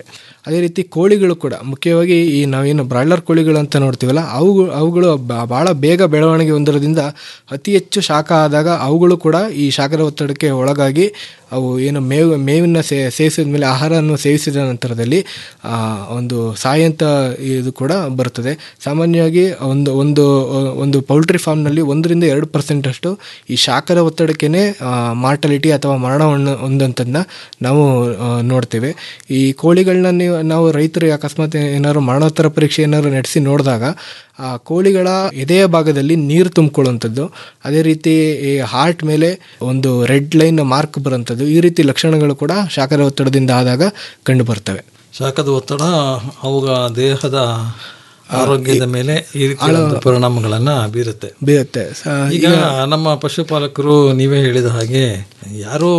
I: ಅದೇ ರೀತಿ ಕೋಳಿಗಳು ಕೂಡ ಮುಖ್ಯವಾಗಿ ಈ ನಾವೇನು ಬ್ರಾಯ್ಲರ್ ಕೋಳಿಗಳು ಅಂತ ನೋಡ್ತೀವಲ್ಲ ಅವು ಅವುಗಳು ಬ- ಭಾಳ ಬೇಗ ಬೆಳವಣಿಗೆ ಹೊಂದಿರೋದ್ರಿಂದ ಅತಿ ಹೆಚ್ಚು ಶಾಖ ಆದಾಗ ಅವುಗಳು ಕೂಡ ಈ ಶಾಖದ ಒತ್ತಡಕ್ಕೆ ಒಳಗಾಗಿ ಅವು ಏನು ಮೇವು ಮೇವಿನ ಸೇ ಸೇವಿಸಿದ ಮೇಲೆ ಆಹಾರವನ್ನು ಸೇವಿಸಿದ ನಂತರದಲ್ಲಿ ಆ, ಒಂದು ಸಾಯಂತ ಇದು ಕೂಡ ಬರ್ತದೆ ಸಾಮಾನ್ಯವಾಗಿ ಒಂದು ಒಂದು ಒಂದು ಪೌಲ್ಟ್ರಿ ಫಾರ್ಮ್ನಲ್ಲಿ ಒಂದರಿಂದ ಎರಡು ಪರ್ಸೆಂಟಷ್ಟು ಈ ಶಾಖದ ಒತ್ತಡಕ್ಕೇ ಮಾರ್ಟಲಿಟಿ ಅಥವಾ ಮರಣವನ್ನು ಹೊಂದಂಥದ್ದನ್ನ ನಾವು ಆ, ನೋಡ್ತೇವೆ ಈ ಕೋಳಿಗಳನ್ನ ನೀವು ನಾವು ರೈತರು ಅಕಸ್ಮಾತ್ ಏನಾದ್ರು ಮರಣೋತ್ತರ ಪರೀಕ್ಷೆ ಏನಾದ್ರು ನಡೆಸಿ ನೋಡಿದಾಗ ಆ ಕೋಳಿಗಳ ಎದೆಯ ಭಾಗದಲ್ಲಿ ನೀರು ತುಂಬಿಕೊಳ್ಳುವಂಥದ್ದು ಅದೇ ರೀತಿ ಈ ಹಾರ್ಟ್ ಮೇಲೆ ಒಂದು ರೆಡ್ ಲೈನ್ ಮಾರ್ಕ್ ಬರುವಂಥದ್ದು ಈ ರೀತಿ ಲಕ್ಷಣಗಳು ಕೂಡ ಶಾಖದ ಒತ್ತಡದಿಂದ ಆದಾಗ ಕಂಡು ಬರ್ತವೆ
H: ಶಾಖದ ಒತ್ತಡ ಅವುಗಳ ದೇಹದ ಆರೋಗ್ಯದ ಮೇಲೆ ಈ ರೀತಿಯ ಒಂದು ಪರಿಣಾಮಗಳನ್ನು ಬೀರುತ್ತೆ
I: ಬೀರುತ್ತೆ
H: ಈಗ ನಮ್ಮ ಪಶುಪಾಲಕರು ನೀವೇ ಹೇಳಿದ ಹಾಗೆ ಯಾರೂ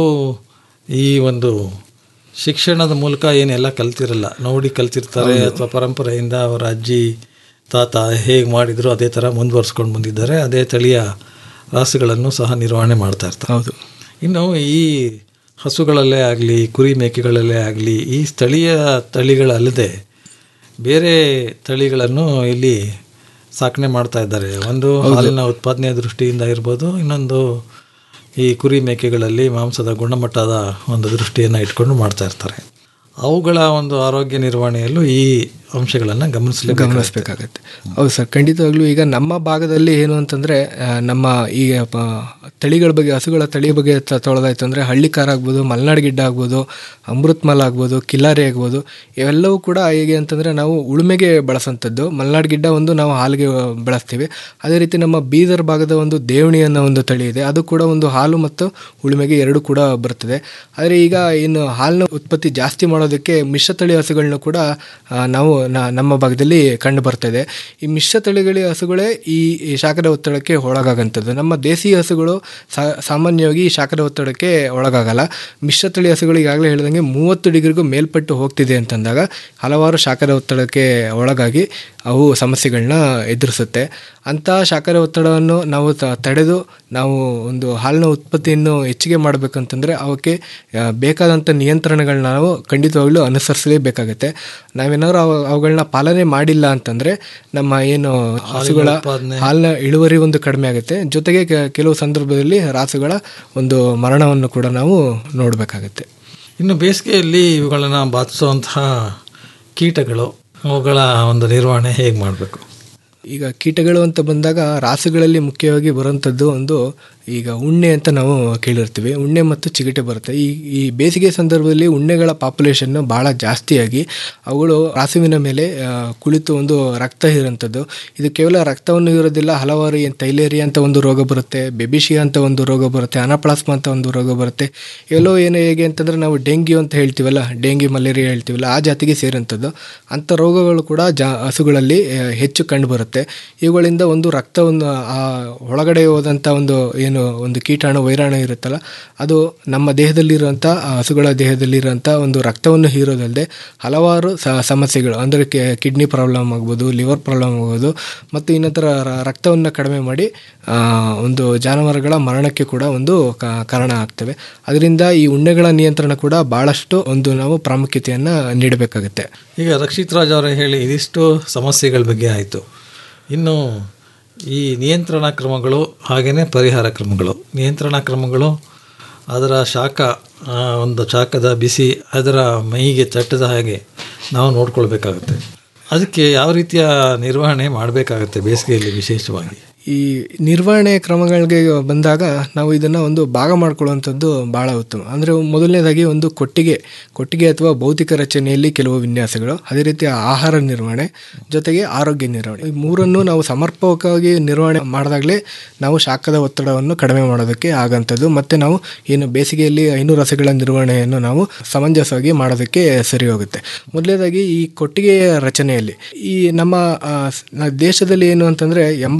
H: ಈ ಒಂದು ಶಿಕ್ಷಣದ ಮೂಲಕ ಏನೆಲ್ಲ ಕಲ್ತಿರಲ್ಲ ನೋಡಿ ಕಲ್ತಿರ್ತಾರೆ ಅಥವಾ ಪರಂಪರೆಯಿಂದ ಅವರ ಅಜ್ಜಿ ತಾತ ಹೇಗೆ ಮಾಡಿದ್ರು ಅದೇ ಥರ ಮುಂದುವರ್ಸ್ಕೊಂಡು ಬಂದಿದ್ದಾರೆ ಅದೇ ತಳಿಯ ರಾಸುಗಳನ್ನು ಸಹ ನಿರ್ವಹಣೆ ಮಾಡ್ತಾ ಇರ್ತಾರೆ
I: ಹೌದು
H: ಇನ್ನು ಈ ಹಸುಗಳಲ್ಲೇ ಆಗಲಿ ಕುರಿ ಮೇಕೆಗಳಲ್ಲೇ ಆಗಲಿ ಈ ಸ್ಥಳೀಯ ತಳಿಗಳಲ್ಲದೆ ಬೇರೆ ತಳಿಗಳನ್ನು ಇಲ್ಲಿ ಸಾಕಣೆ ಮಾಡ್ತಾ ಇದ್ದಾರೆ ಒಂದು ಹಾಲಿನ ಉತ್ಪಾದನೆಯ ದೃಷ್ಟಿಯಿಂದ ಇರ್ಬೋದು ಇನ್ನೊಂದು ಈ ಕುರಿ ಮೇಕೆಗಳಲ್ಲಿ ಮಾಂಸದ ಗುಣಮಟ್ಟದ ಒಂದು ದೃಷ್ಟಿಯನ್ನು ಇಟ್ಕೊಂಡು ಮಾಡ್ತಾ ಇರ್ತಾರೆ ಅವುಗಳ ಒಂದು ಆರೋಗ್ಯ ನಿರ್ವಹಣೆಯಲ್ಲೂ ಈ ಅಂಶಗಳನ್ನು ಗಮನಿಸಲೇಬೇಕು
I: ಗಮನಿಸಬೇಕಾಗತ್ತೆ ಹೌದು ಸರ್ ಖಂಡಿತವಾಗ್ಲೂ ಈಗ ನಮ್ಮ ಭಾಗದಲ್ಲಿ ಏನು ಅಂತಂದರೆ ನಮ್ಮ ಈ ಪ- ತಳಿಗಳ ಬಗ್ಗೆ ಹಸುಗಳ ತಳಿ ಬಗ್ಗೆ ತ- ತೊಗೊಳೋದಾಯ್ತು ಅಂದರೆ ಹಳ್ಳಿಕಾರ ಆಗ್ಬೋದು ಮಲೆನಾಡು ಗಿಡ್ಡ ಆಗ್ಬೋದು ಅಮೃತ್ಮಲ್ ಆಗ್ಬೋದು ಕಿಲ್ಲಾರಿ ಆಗ್ಬೋದು ಇವೆಲ್ಲವೂ ಕೂಡ ಹೇಗೆ ಅಂತಂದರೆ ನಾವು ಉಳುಮೆಗೆ ಬಳಸೋಂಥದ್ದು ಮಲೆನಾಡು ಗಿಡ್ಡ ಒಂದು ನಾವು ಹಾಲಿಗೆ ಬಳಸ್ತೀವಿ ಅದೇ ರೀತಿ ನಮ್ಮ ಬೀದರ್ ಭಾಗದ ಒಂದು ದೇವಣಿ ಅನ್ನೋ ಒಂದು ತಳಿ ಇದೆ ಅದು ಕೂಡ ಒಂದು ಹಾಲು ಮತ್ತು ಉಳುಮೆಗೆ ಎರಡು ಕೂಡ ಬರ್ತದೆ ಆದರೆ ಈಗ ಇನ್ನು ಹಾಲಿನ ಉತ್ಪತ್ತಿ ಜಾಸ್ತಿ ಮಾಡೋದಕ್ಕೆ ಮಿಶ್ರತಳಿ ಹಸುಗಳನ್ನ ಕೂಡ ಆ, ನಾವು ನ- ನಮ್ಮ ಭಾಗದಲ್ಲಿ ಕಂಡು ಬರ್ತದೆ ಈ ಮಿಶ್ರ ತಳಿಗಳ ಹಸುಗಳೇ ಈ ಈ ಶಾಖದ ಒತ್ತಡಕ್ಕೆ ಒಳಗಾಗಂಥದ್ದು ನಮ್ಮ ದೇಸಿ ಹಸುಗಳು ಸಾ- ಸಾಮಾನ್ಯವಾಗಿ ಈ ಶಾಖದ ಒತ್ತಡಕ್ಕೆ ಒಳಗಾಗಲ್ಲ ಮಿಶ್ರ ತಳಿ ಹಸುಗಳು ಈಗಾಗಲೇ ಹೇಳಿದಂಗೆ ಮೂವತ್ತು ಡಿಗ್ರಿಗೂ ಮೇಲ್ಪಟ್ಟು ಹೋಗ್ತಿದೆ ಅಂತಂದಾಗ ಹಲವಾರು ಶಾಖದ ಒತ್ತಡಕ್ಕೆ ಒಳಗಾಗಿ ಅವು ಸಮಸ್ಯೆಗಳನ್ನ ಎದುರಿಸುತ್ತೆ ಅಂಥ ಶಾಖದ ಒತ್ತಡವನ್ನು ನಾವು ತ- ತಡೆದು ನಾವು ಒಂದು ಹಾಲಿನ ಉತ್ಪತ್ತಿಯನ್ನು ಹೆಚ್ಚಿಗೆ ಮಾಡಬೇಕಂತಂದರೆ ಅವಕ್ಕೆ ಆ, ಬೇಕಾದಂಥ ನಿಯಂತ್ರಣಗಳನ್ನ ನಾವು ಖಂಡಿತವಾಗ್ಲೂ ಅನುಸರಿಸಲೇಬೇಕಾಗತ್ತೆ ನಾವೇನಾದ್ರು ಅವ ಅವುಗಳನ್ನ ಪಾಲನೆ ಮಾಡಿಲ್ಲ ಅಂತಂದರೆ ನಮ್ಮ ಏನು ಹಸುಗಳ ಹಾಲಿನ ಇಳುವರಿ ಒಂದು ಕಡಿಮೆ ಆಗುತ್ತೆ ಜೊತೆಗೆ ಕೆ- ಕೆಲವು ಸಂದರ್ಭದಲ್ಲಿ ರಾಸುಗಳ ಒಂದು ಮರಣವನ್ನು ಕೂಡ ನಾವು ನೋಡಬೇಕಾಗತ್ತೆ
H: ಇನ್ನು ಬೇಸಿಗೆಯಲ್ಲಿ ಇವುಗಳನ್ನು ಬಾಧಿಸುವಂತಹ ಕೀಟಗಳು ಅವುಗಳ ಒಂದು ನಿರ್ವಹಣೆ ಹೇಗೆ ಮಾಡಬೇಕು
I: ಈಗ ಕೀಟಗಳು ಅಂತ ಬಂದಾಗ ರಾಸುಗಳಲ್ಲಿ ಮುಖ್ಯವಾಗಿ ಬರುವಂಥದ್ದು ಒಂದು ಈಗ ಉಣ್ಣೆ ಅಂತ ನಾವು ಕೇಳಿರ್ತೀವಿ ಉಣ್ಣೆ ಮತ್ತು ಚಿಗಟೆ ಬರುತ್ತೆ ಈ ಈ ಬೇಸಿಗೆ ಸಂದರ್ಭದಲ್ಲಿ ಉಣ್ಣೆಗಳ ಪಾಪ್ಯುಲೇಷನ್ ಭಾಳ ಜಾಸ್ತಿಯಾಗಿ ಅವುಗಳು ರಾಸುವಿನ ಮೇಲೆ ಆ, ಕುಳಿತು ಒಂದು ರಕ್ತ ಹೀರುವಂಥದ್ದು ಇದು ಕೇವಲ ರಕ್ತವನ್ನು ಹೀರೋದಿಲ್ಲ ಹಲವಾರು ಏನು ತೈಲೇರಿಯಾ ಅಂತ ಒಂದು ರೋಗ ಬರುತ್ತೆ ಬೆಬಿಶಿಯಾ ಅಂತ ಒಂದು ರೋಗ ಬರುತ್ತೆ ಅನಾಪ್ಲಾಸ್ಮಾ ಅಂತ ಒಂದು ರೋಗ ಬರುತ್ತೆ ಇವೆಲ್ಲವೂ ಏನು ಹೇಗೆ ಅಂತಂದರೆ ನಾವು ಡೆಂಗ್ಯೂ ಅಂತ ಹೇಳ್ತೀವಲ್ಲ ಡೆಂಗ್ಯೂ ಮಲೇರಿಯಾ ಹೇಳ್ತೀವಲ್ಲ ಆ ಜಾತಿಗೆ ಸೇರುವಂಥದ್ದು ಅಂಥ ರೋಗಗಳು ಕೂಡ ಜಾ ಹಸುಗಳಲ್ಲಿ ಆ, ಹೆಚ್ಚು ಕಂಡುಬರುತ್ತೆ ಇವುಗಳಿಂದ ಒಂದು ರಕ್ತವನ್ನು ಆ ಒಳಗಡೆ ಹೋದಂಥ ಒಂದು ಏನು ಒಂದು ಕೀಟಾಣು ವೈರಾಣು ಇರುತ್ತಲ್ಲ ಅದು ನಮ್ಮ ದೇಹದಲ್ಲಿರುವಂಥ ಆ ಹಸುಗಳ ದೇಹದಲ್ಲಿರುವಂಥ ಒಂದು ರಕ್ತವನ್ನು ಹೀರೋದಲ್ಲದೆ ಹಲವಾರು ಸ ಸಮಸ್ಯೆಗಳು ಅಂದರೆ ಕಿಡ್ನಿ ಪ್ರಾಬ್ಲಮ್ ಆಗ್ಬೋದು ಲಿವರ್ ಪ್ರಾಬ್ಲಮ್ ಆಗ್ಬೋದು ಮತ್ತು ಇನ್ನಿತರ ರ- ರಕ್ತವನ್ನು ಕಡಿಮೆ ಮಾಡಿ ಆ, ಒಂದು ಜಾನುವಾರುಗಳ ಮರಣಕ್ಕೆ ಕೂಡ ಒಂದು ಕ- ಕಾರಣ ಆಗ್ತವೆ ಅದರಿಂದ ಈ ಉಣ್ಣೆಗಳ ನಿಯಂತ್ರಣ ಕೂಡ ಭಾಳಷ್ಟು ಒಂದು ನಾವು ಪ್ರಾಮುಖ್ಯತೆಯನ್ನು ನೀಡಬೇಕಾಗುತ್ತೆ
H: ಈಗ ರಕ್ಷಿತ್ ರಾಜ್ ಅವರೇ ಹೇಳಿ ಇದಿಷ್ಟು ಸಮಸ್ಯೆಗಳ ಬಗ್ಗೆ ಆಯಿತು ಇನ್ನು ಈ ನಿಯಂತ್ರಣ ಕ್ರಮಗಳು ಹಾಗೆಯೇ ಪರಿಹಾರ ಕ್ರಮಗಳು ನಿಯಂತ್ರಣ ಕ್ರಮಗಳು ಅದರ ಶಾಖ ಆ, ಒಂದು ಶಾಖದ ಬಿಸಿ ಅದರ ಮೈಗೆ ತಟ್ಟದ ಹಾಗೆ ನಾವು ನೋಡ್ಕೊಳ್ಬೇಕಾಗತ್ತೆ ಅದಕ್ಕೆ ಯಾವ ರೀತಿಯ ನಿರ್ವಹಣೆ ಮಾಡಬೇಕಾಗತ್ತೆ ಬೇಸಿಗೆಯಲ್ಲಿ ವಿಶೇಷವಾಗಿ
I: ಈ ನಿರ್ವಹಣೆ ಕ್ರಮಗಳಿಗೆ ಬಂದಾಗ ನಾವು ಇದನ್ನು ಒಂದು ಭಾಗ ಮಾಡ್ಕೊಳ್ಳುವಂಥದ್ದು ಭಾಳ ಉತ್ತಮ ಅಂದರೆ ಮೊದಲನೇದಾಗಿ ಒಂದು ಕೊಟ್ಟಿಗೆ ಕೊಟ್ಟಿಗೆ ಅಥವಾ ಭೌತಿಕ ರಚನೆಯಲ್ಲಿ ಕೆಲವು ವಿನ್ಯಾಸಗಳು ಅದೇ ರೀತಿ ಆಹಾರ ನಿರ್ವಹಣೆ ಜೊತೆಗೆ ಆರೋಗ್ಯ ನಿರ್ವಹಣೆ ಈ ಮೂರನ್ನು ನಾವು ಸಮರ್ಪಕವಾಗಿ ನಿರ್ವಹಣೆ ಮಾಡಿದಾಗಲೇ ನಾವು ಶಾಖದ ಒತ್ತಡವನ್ನು ಕಡಿಮೆ ಮಾಡೋದಕ್ಕೆ ಆಗಂಥದ್ದು ಮತ್ತು ನಾವು ಏನು ಬೇಸಿಗೆಯಲ್ಲಿ ಐನೂರು ರಸಗಳ ನಿರ್ವಹಣೆಯನ್ನು ನಾವು ಸಮಂಜಸವಾಗಿ ಮಾಡೋದಕ್ಕೆ ಸರಿ ಹೋಗುತ್ತೆ ಮೊದಲನೇದಾಗಿ ಈ ಕೊಟ್ಟಿಗೆಯ ರಚನೆಯಲ್ಲಿ ಈ ನಮ್ಮ ಆ, ಸ್- ನ- ದೇಶದಲ್ಲಿ ಏನು ಅಂತಂದರೆ ಎಂಬತ್ತು ಪರ್ಸೆಂಟ್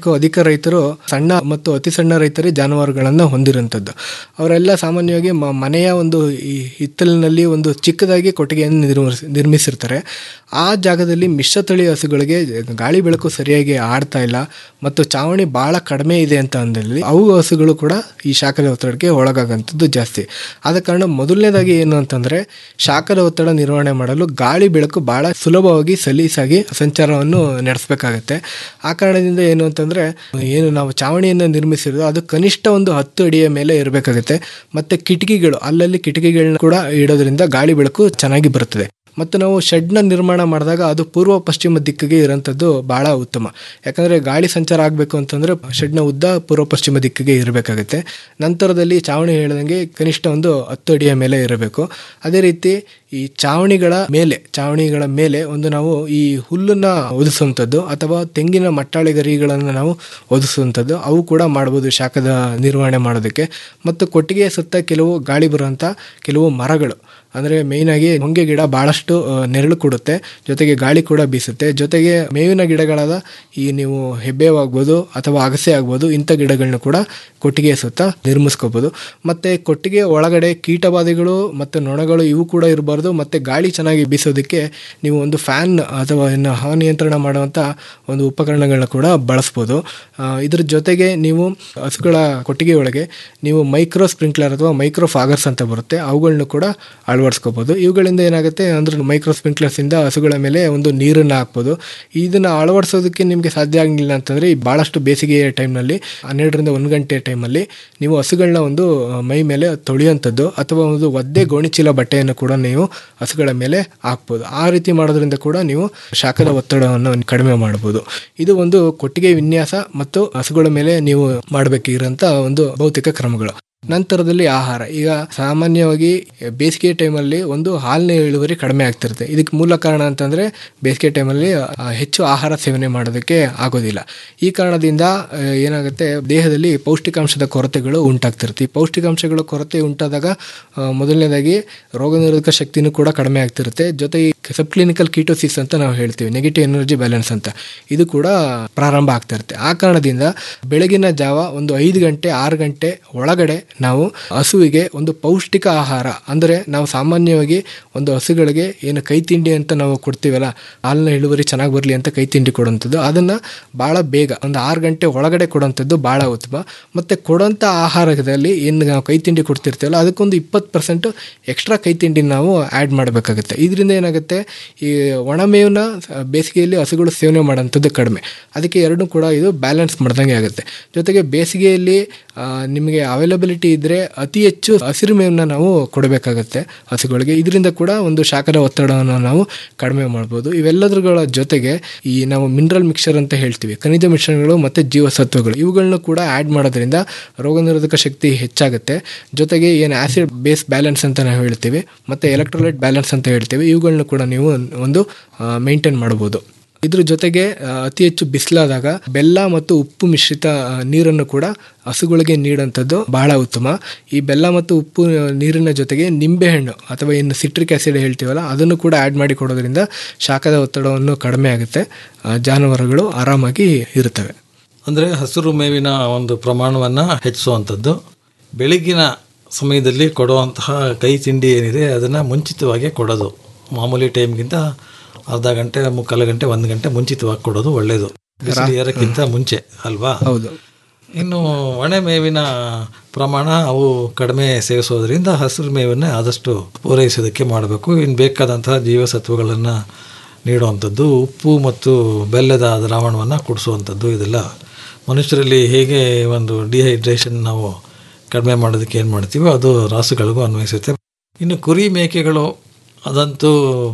I: ನಾಲ್ಕು ಅಧಿಕ ರೈತರು ಸಣ್ಣ ಮತ್ತು ಅತಿ ಸಣ್ಣ ರೈತರೇ ಜಾನುವಾರುಗಳನ್ನು ಹೊಂದಿರುವಂಥದ್ದು ಅವರೆಲ್ಲ ಸಾಮಾನ್ಯವಾಗಿ ಮ- ಮನೆಯ ಒಂದು ಈ ಹಿತ್ತಲಿನಲ್ಲಿ ಒಂದು ಚಿಕ್ಕದಾಗಿ ಕೊಟ್ಟಿಗೆಯನ್ನು ನಿರ್ಮಿಸಿ ನಿರ್ಮಿಸಿರ್ತಾರೆ ಆ ಜಾಗದಲ್ಲಿ ಮಿಶ್ರತಳಿ ಹಸುಗಳಿಗೆ ಗಾಳಿ ಬೆಳಕು ಸರಿಯಾಗಿ ಆಡ್ತಾ ಇಲ್ಲ ಮತ್ತು ಚಾವಣಿ ಭಾಳ ಕಡಿಮೆ ಇದೆ ಅಂತ ಅಂದಲ್ಲಿ ಅವು ಹಸುಗಳು ಕೂಡ ಈ ಶಾಖದ ಒತ್ತಡಕ್ಕೆ ಒಳಗಾಗಂಥದ್ದು ಜಾಸ್ತಿ ಆದ ಕಾರಣ ಮೊದಲನೇದಾಗಿ ಏನು ಅಂತಂದರೆ ಶಾಖದ ಒತ್ತಡ ನಿರ್ವಹಣೆ ಮಾಡಲು ಗಾಳಿ ಬೆಳಕು ಭಾಳ ಸುಲಭವಾಗಿ ಸಲೀಸಾಗಿ ಸಂಚಾರವನ್ನು ನಡೆಸಬೇಕಾಗತ್ತೆ ಆ ಕಾರಣದಿಂದ ಏನು ಅಂತಂದರೆ ಏನು ನಾವು ಚಾವಣಿಯನ್ನು ನಿರ್ಮಿಸಿರೋದು ಅದು ಕನಿಷ್ಠ ಒಂದು ಹತ್ತು ಅಡಿಯ ಮೇಲೆ ಇರಬೇಕಾಗುತ್ತೆ ಮತ್ತು ಕಿಟಕಿಗಳು ಅಲ್ಲಲ್ಲಿ ಕಿಟಕಿಗಳನ್ನ ಕೂಡ ಇಡೋದ್ರಿಂದ ಗಾಳಿ ಬೆಳಕು ಚೆನ್ನಾಗಿ ಬರುತ್ತದೆ ಮತ್ತು ನಾವು ಶೆಡ್ನ ನಿರ್ಮಾಣ ಮಾಡಿದಾಗ ಅದು ಪೂರ್ವ ಪಶ್ಚಿಮ ದಿಕ್ಕಿಗೆ ಇರೋಂಥದ್ದು ಭಾಳ ಉತ್ತಮ ಯಾಕಂದರೆ ಗಾಳಿ ಸಂಚಾರ ಆಗಬೇಕು ಅಂತಂದರೆ ಶೆಡ್ನ ಉದ್ದ ಪೂರ್ವ ಪಶ್ಚಿಮ ದಿಕ್ಕಿಗೆ ಇರಬೇಕಾಗುತ್ತೆ ನಂತರದಲ್ಲಿ ಚಾವಣಿ ಹೇಳ್ದಂಗೆ ಕನಿಷ್ಠ ಒಂದು ಹತ್ತು ಅಡಿಯ ಮೇಲೆ ಇರಬೇಕು ಅದೇ ರೀತಿ ಈ ಚಾವಣಿಗಳ ಮೇಲೆ ಚಾವಣಿಗಳ ಮೇಲೆ ಒಂದು ನಾವು ಈ ಹುಲ್ಲನ್ನು ಒದಿಸುವಂಥದ್ದು ಅಥವಾ ತೆಂಗಿನ ಮಟ್ಟಾಳಿ ಗರಿಗಳನ್ನು ನಾವು ಒದಿಸುವಂಥದ್ದು ಅವು ಕೂಡ ಮಾಡ್ಬೋದು ಶಾಖದ ನಿರ್ವಹಣೆ ಮಾಡೋದಕ್ಕೆ ಮತ್ತು ಕೊಟ್ಟಿಗೆಯ ಸುತ್ತ ಕೆಲವು ಗಾಳಿ ಬರುವಂಥ ಕೆಲವು ಮರಗಳು ಅಂದರೆ ಮೇಯ್ನಾಗಿ ಹೊಂಗೆ ಗಿಡ ಭಾಳಷ್ಟು ಆ, ನೆರಳು ಕೊಡುತ್ತೆ ಜೊತೆಗೆ ಗಾಳಿ ಕೂಡ ಬೀಸುತ್ತೆ ಜೊತೆಗೆ ಮೇವಿನ ಗಿಡಗಳಾದ ಈ ನೀವು ಹೆಬ್ಬೇವಾಗ್ಬೋದು ಅಥವಾ ಅಗಸೆ ಆಗ್ಬೋದು ಇಂಥ ಗಿಡಗಳನ್ನ ಕೂಡ ಕೊಟ್ಟಿಗೆಯ ಸುತ್ತ ನಿರ್ಮಿಸ್ಕೋಬೋದು ಮತ್ತು ಕೊಟ್ಟಿಗೆ ಒಳಗಡೆ ಕೀಟಬಾಧೆಗಳು ಮತ್ತು ನೊಣಗಳು ಇವು ಕೂಡ ಇರಬಾರ್ದು ಮತ್ತು ಗಾಳಿ ಚೆನ್ನಾಗಿ ಬೀಸೋದಕ್ಕೆ ನೀವು ಒಂದು ಫ್ಯಾನ್ ಅಥವಾ ಇನ್ನು ಹವಾನಿಯಂತ್ರಣ ಮಾಡುವಂಥ ಒಂದು ಉಪಕರಣಗಳನ್ನ ಕೂಡ ಬಳಸ್ಬೋದು ಆ, ಇದ್ರ ಜೊತೆಗೆ ನೀವು ಹಸುಗಳ ಕೊಟ್ಟಿಗೆ ಒಳಗೆ ನೀವು ಮೈಕ್ರೋ ಸ್ಪ್ರಿಂಕ್ಲರ್ ಅಥವಾ ಮೈಕ್ರೋ ಫಾಗರ್ಸ್ ಅಂತ ಬರುತ್ತೆ ಅವುಗಳನ್ನ ಕೂಡ ಅಳವಡಿಸ್ಕೋಬೋದು ಇವುಗಳಿಂದ ಏನಾಗುತ್ತೆ ಅಂದ್ರೆ ಮೈಕ್ರೋ ಸ್ಪ್ರಿಂಕ್ಲರ್ಸಿಂದ ಹಸುಗಳ ಮೇಲೆ ಒಂದು ನೀರನ್ನು ಹಾಕ್ಬೋದು ಇದನ್ನು ಅಳವಡಿಸೋದಕ್ಕೆ ನಿಮಗೆ ಸಾಧ್ಯ ಆಗಲಿಲ್ಲ ಅಂತಂದರೆ ಈ ಭಾಳಷ್ಟು ಬೇಸಿಗೆಯ ಟೈಮ್ನಲ್ಲಿ ಹನ್ನೆರಡರಿಂದ ಒಂದು ಗಂಟೆ ಟೈಮಲ್ಲಿ ನೀವು ಹಸುಗಳನ್ನ ಒಂದು ಆ, ಮೈ ಮೇಲೆ ತೊಳೆಯುವಂಥದ್ದು ಅಥವಾ ಒಂದು ಒದ್ದೆ ಗೋಣಿಚೀಲ ಬಟ್ಟೆಯನ್ನು ಕೂಡ ನೀವು ಹಸುಗಳ ಮೇಲೆ ಹಾಕ್ಬೋದು ಆ ರೀತಿ ಮಾಡೋದ್ರಿಂದ ಕೂಡ ನೀವು ಶಾಖದ ಒತ್ತಡವನ್ನು ಕಡಿಮೆ ಮಾಡ್ಬೋದು ಇದು ಒಂದು ಕೊಟ್ಟಿಗೆ ವಿನ್ಯಾಸ ಮತ್ತು ಹಸುಗಳ ಮೇಲೆ ನೀವು ಮಾಡಬೇಕಿರೋಂಥ ಒಂದು ಭೌತಿಕ ಕ್ರಮಗಳು ನಂತರದಲ್ಲಿ ಆಹಾರ ಈಗ ಸಾಮಾನ್ಯವಾಗಿ ಬೇಸಿಗೆ ಟೈಮಲ್ಲಿ ಒಂದು ಹಾಲಿನ ಇಳುವರಿ ಕಡಿಮೆ ಆಗ್ತಿರುತ್ತೆ ಇದಕ್ಕೆ ಮೂಲ ಕಾರಣ ಅಂತಂದರೆ ಬೇಸಿಗೆ ಟೈಮಲ್ಲಿ ಆ, ಹೆಚ್ಚು ಆಹಾರ ಸೇವನೆ ಮಾಡೋದಕ್ಕೆ ಆಗೋದಿಲ್ಲ ಈ ಕಾರಣದಿಂದ ಆ, ಏನಾಗುತ್ತೆ ದೇಹದಲ್ಲಿ ಪೌಷ್ಟಿಕಾಂಶದ ಕೊರತೆಗಳು ಉಂಟಾಗ್ತಿರುತ್ತೆ ಈ ಪೌಷ್ಟಿಕಾಂಶಗಳ ಕೊರತೆ ಉಂಟಾದಾಗ ಆ, ಮೊದಲನೇದಾಗಿ ರೋಗ ನಿರೋಧಕ ಶಕ್ತಿನೂ ಕೂಡ ಕಡಿಮೆ ಆಗ್ತಿರುತ್ತೆ ಜೊತೆಗೆ ಸಬ್ ಕ್ಲಿನಿಕಲ್ ಕೀಟೋಸಿಸ್ ಅಂತ ನಾವು ಹೇಳ್ತೀವಿ ನೆಗೆಟಿವ್ ಎನರ್ಜಿ ಬ್ಯಾಲೆನ್ಸ್ ಅಂತ ಇದು ಕೂಡ ಪ್ರಾರಂಭ ಆಗ್ತಾ ಇರುತ್ತೆ ಆ ಕಾರಣದಿಂದ ಬೆಳಗಿನ ಜಾವ ಒಂದು ಐದು ಗಂಟೆ ಆರು ಗಂಟೆ ಒಳಗಡೆ ನಾವು ಹಸುವಿಗೆ ಒಂದು ಪೌಷ್ಟಿಕ ಆಹಾರ ಅಂದರೆ ನಾವು ಸಾಮಾನ್ಯವಾಗಿ ಒಂದು ಹಸುಗಳಿಗೆ ಏನು ಕೈ ತಿಂಡಿ ಅಂತ ನಾವು ಕೊಡ್ತೀವಲ್ಲ ಹಾಲಿನ ಇಳುವರಿ ಚೆನ್ನಾಗಿ ಬರಲಿ ಅಂತ ಕೈ ತಿಂಡಿ ಕೊಡುವಂಥದ್ದು ಅದನ್ನು ಭಾಳ ಬೇಗ ಒಂದು ಆರು ಗಂಟೆ ಒಳಗಡೆ ಕೊಡುವಂಥದ್ದು ಭಾಳ ಉತ್ತಮ ಮತ್ತು ಕೊಡೋಂಥ ಆಹಾರದಲ್ಲಿ ಏನು ನಾವು ಕೈ ತಿಂಡಿ ಕೊಡ್ತಿರ್ತೀವಲ್ಲ ಅದಕ್ಕೊಂದು ಇಪ್ಪತ್ತು ಪರ್ಸೆಂಟು ಎಕ್ಸ್ಟ್ರಾ ಕೈ ತಿಂಡಿ ನಾವು ಆ್ಯಡ್ ಮಾಡಬೇಕಾಗುತ್ತೆ ಇದರಿಂದ ಏನಾಗುತ್ತೆ ಈ ಒಣಮೇವನ್ನ ಬೇಸಿಗೆಯಲ್ಲಿ ಹಸುಗಳು ಸೇವನೆ ಮಾಡೋಂಥದ್ದು ಕಡಿಮೆ ಅದಕ್ಕೆ ಎರಡೂ ಕೂಡ ಇದು ಬ್ಯಾಲೆನ್ಸ್ ಮಾಡ್ದಂಗೆ ಆಗುತ್ತೆ ಜೊತೆಗೆ ಬೇಸಿಗೆಯಲ್ಲಿ ಆ, ನಿಮಗೆ ಅವೈಲಬಿಲಿಟಿ ಇದ್ದರೆ ಅತಿ ಹೆಚ್ಚು ಹಸಿರು ಮೇವನ್ನ ನಾವು ಕೊಡಬೇಕಾಗತ್ತೆ ಹಸುಗಳಿಗೆ ಇದರಿಂದ ಕೂಡ ಒಂದು ಶಾಖದ ಒತ್ತಡವನ್ನು ನಾವು ಕಡಿಮೆ ಮಾಡ್ಬೋದು ಇವೆಲ್ಲದರ ಜೊತೆಗೆ ಈ ನಾವು ಮಿನರಲ್ ಮಿಕ್ಸರ್ ಅಂತ ಹೇಳ್ತೀವಿ ಖನಿಜ ಮಿಶ್ರಣಗಳು ಮತ್ತು ಜೀವಸತ್ವಗಳು ಇವುಗಳನ್ನ ಕೂಡ ಆ್ಯಡ್ ಮಾಡೋದ್ರಿಂದ ರೋಗ ನಿರೋಧಕ ಶಕ್ತಿ ಹೆಚ್ಚಾಗುತ್ತೆ ಜೊತೆಗೆ ಏನು ಆ್ಯಸಿಡ್ ಬೇಸ್ ಬ್ಯಾಲೆನ್ಸ್ ಅಂತ ನಾವು ಹೇಳ್ತೀವಿ ಮತ್ತು ಎಲೆಕ್ಟ್ರೋಲೈಟ್ ಬ್ಯಾಲೆನ್ಸ್ ಅಂತ ಹೇಳ್ತೀವಿ ಇವುಗಳನ್ನ ಕೂಡ ನೀವು ಒಂದು ಮೇಂಟೈನ್ ಮಾಡ್ಬೋದು ಇದ್ರ ಜೊತೆಗೆ ಆ, ಅತಿ ಹೆಚ್ಚು ಬಿಸಿಲಾದಾಗ ಬೆಲ್ಲ ಮತ್ತು ಉಪ್ಪು ಮಿಶ್ರಿತ ಆ, ನೀರನ್ನು ಕೂಡ ಹಸುಗಳಿಗೆ ನೀಡುವಂಥದ್ದು ಬಹಳ ಉತ್ತಮ ಈ ಬೆಲ್ಲ ಮತ್ತು ಉಪ್ಪು ಆ, ನೀರಿನ ಜೊತೆಗೆ ನಿಂಬೆಹಣ್ಣು ಅಥವಾ ಇನ್ನು ಸಿಟ್ರಿಕ್ ಆ್ಯಸಿಡ್ ಹೇಳ್ತೀವಲ್ಲ ಅದನ್ನು ಕೂಡ ಆ್ಯಡ್ ಮಾಡಿ ಕೊಡೋದ್ರಿಂದ ಶಾಖದ ಒತ್ತಡವನ್ನು ಕಡಿಮೆ ಆಗುತ್ತೆ ಆ, ಜಾನುವಾರುಗಳು ಆರಾಮಾಗಿ ಇರುತ್ತವೆ
H: ಅಂದರೆ ಹಸಿರು ಮೇವಿನ ಒಂದು ಪ್ರಮಾಣವನ್ನು ಹೆಚ್ಚಿಸುವಂಥದ್ದು ಬೆಳಗ್ಗಿನ ಸಮಯದಲ್ಲಿ ಕೊಡುವಂತಹ ಕೈ ತಿಂಡಿ ಏನಿದೆ ಅದನ್ನು ಮುಂಚಿತವಾಗಿ ಕೊಡೋದು ಮಾಮೂಲಿ ಟೈಮ್ಗಿಂತ ಅರ್ಧ ಗಂಟೆ ಮುಕ್ಕಾಲು ಗಂಟೆ ಒಂದು ಗಂಟೆ ಮುಂಚಿತವಾಗಿ ಕೊಡೋದು ಒಳ್ಳೆಯದು ಬಿಸಿಲು ಏರೋಕ್ಕಿಂತ ಮುಂಚೆ ಅಲ್ವಾ
I: ಹೌದು
H: ಇನ್ನು ಒಣ ಮೇವಿನ ಪ್ರಮಾಣ ಅವು ಕಡಿಮೆ ಸೇವಿಸೋದ್ರಿಂದ ಹಸಿರು ಮೇವನ್ನೇ ಆದಷ್ಟು ಪೂರೈಸೋದಕ್ಕೆ ಮಾಡಬೇಕು ಇನ್ನು ಬೇಕಾದಂತಹ ಜೀವಸತ್ವಗಳನ್ನು ನೀಡುವಂಥದ್ದು ಉಪ್ಪು ಮತ್ತು ಬೆಲ್ಲದ ದ್ರಾವಣವನ್ನು ಕುಡಿಸುವಂಥದ್ದು ಇದೆಲ್ಲ ಮನುಷ್ಯರಲ್ಲಿ ಹೇಗೆ ಒಂದು ಡಿಹೈಡ್ರೇಷನ್ ನಾವು ಕಡಿಮೆ ಮಾಡೋದಕ್ಕೆ ಏನು ಮಾಡ್ತೀವೋ ಅದು ರಾಸುಗಳಿಗೂ ಅನ್ವಯಿಸುತ್ತೆ ಇನ್ನು ಕುರಿ ಮೇಕೆಗಳು ಅದಂತೂ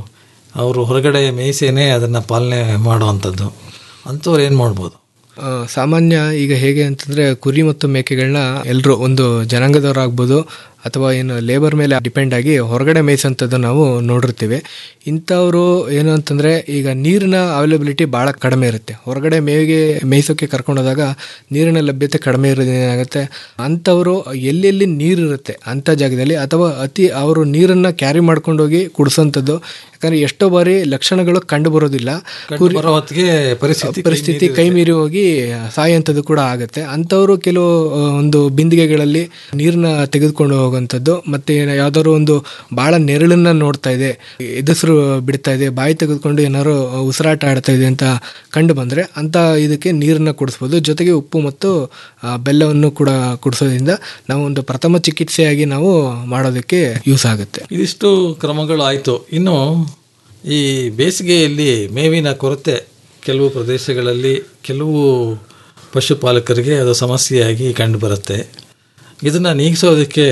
H: ಅವರು ಹೊರಗಡೆ ಮೇಯಿಸೇನೆ ಅದನ್ನು ಪಾಲನೆ ಮಾಡುವಂಥದ್ದು ಅಂಥವ್ರು ಏನು ಮಾಡ್ಬೋದು
I: ಆ, ಸಾಮಾನ್ಯ ಈಗ ಹೇಗೆ ಅಂತಂದರೆ ಕುರಿ ಮತ್ತು ಮೇಕೆಗಳನ್ನ ಎಲ್ಲರೂ ಒಂದು ಜನಾಂಗದವರಾಗ್ಬೋದು ಅಥವಾ ಏನು ಲೇಬರ್ ಮೇಲೆ ಡಿಪೆಂಡ್ ಆಗಿ ಹೊರಗಡೆ ಮೇಯಿಸೋಂಥದ್ದು ನಾವು ನೋಡಿರ್ತೀವಿ ಇಂಥವರು ಏನು ಅಂತಂದರೆ ಈಗ ನೀರಿನ ಅವೈಲಬಿಲಿಟಿ ಭಾಳ ಕಡಿಮೆ ಇರುತ್ತೆ ಹೊರಗಡೆ ಮೇವಿಗೆ ಮೇಯಿಸೋಕ್ಕೆ ಕರ್ಕೊಂಡೋದಾಗ ನೀರಿನ ಲಭ್ಯತೆ ಕಡಿಮೆ ಇರೋದ್ರಿಂದ ಏನಾಗುತ್ತೆ ಅಂಥವರು ಎಲ್ಲೆಲ್ಲಿ ನೀರು ಇರುತ್ತೆ ಅಂಥ ಜಾಗದಲ್ಲಿ ಅಥವಾ ಅತಿ ಅವರು ನೀರನ್ನು ಕ್ಯಾರಿ ಮಾಡ್ಕೊಂಡೋಗಿ ಕುಡಿಸೋಂಥದ್ದು ಯಾಕಂದರೆ ಎಷ್ಟೋ ಬಾರಿ ಲಕ್ಷಣಗಳು ಕಂಡು ಬರೋದಿಲ್ಲ ಕುರಿ-
H: ಬರೋ ಹೊತ್ತಿಗೆ ಪರಿಸ್ಥಿತಿ ಕೈ
I: ಪರಿಸ್ಥಿತಿ ಕೈ ಮೀರಿ ಹೋಗಿ ಸಾಯುವಂಥದ್ದು ಕೂಡ ಆಗುತ್ತೆ ಅಂಥವರು ಕೆಲವು ಆ, ಒಂದು ಬಿಂದಿಗೆಗಳಲ್ಲಿ ನೀರನ್ನ ತೆಗೆದುಕೊಂಡು ಹೋಗುವಂಥದ್ದು ಮತ್ತೆ ಯಾವ್ದಾದ್ರು ಒಂದು ಭಾಳ ನೆರಳನ್ನ ನೋಡ್ತಾ ಇದೆ ಎದುಸರು ಬಿಡ್ತಾ ಇದೆ ಬಾಯಿ ತೆಗೆದುಕೊಂಡು ಏನಾದ್ರು ಉಸಿರಾಟ ಆಡ್ತಾ ಇದೆ ಅಂತ ಕಂಡು ಬಂದರೆ ಅಂತ ಇದಕ್ಕೆ ನೀರನ್ನ ಕುಡಿಸ್ಬೋದು ಜೊತೆಗೆ ಉಪ್ಪು ಮತ್ತು ಆ, ಬೆಲ್ಲವನ್ನು ಕೂಡ ಕುಡಿಸೋದ್ರಿಂದ ನಾವು ಒಂದು ಪ್ರಥಮ ಚಿಕಿತ್ಸೆಯಾಗಿ ನಾವು ಮಾಡೋದಕ್ಕೆ ಯೂಸ್ ಆಗುತ್ತೆ
H: ಇದಿಷ್ಟು ಕ್ರಮಗಳು ಆಯಿತು ಇನ್ನು ಈ ಬೇಸಿಗೆಯಲ್ಲಿ ಮೇವಿನ ಕೊರತೆ ಕೆಲವು ಪ್ರದೇಶಗಳಲ್ಲಿ ಕೆಲವು ಪಶುಪಾಲಕರಿಗೆ ಅದು ಸಮಸ್ಯೆಯಾಗಿ ಕಂಡುಬರುತ್ತೆ ಇದನ್ನು ನೀಗಿಸೋದಕ್ಕೆ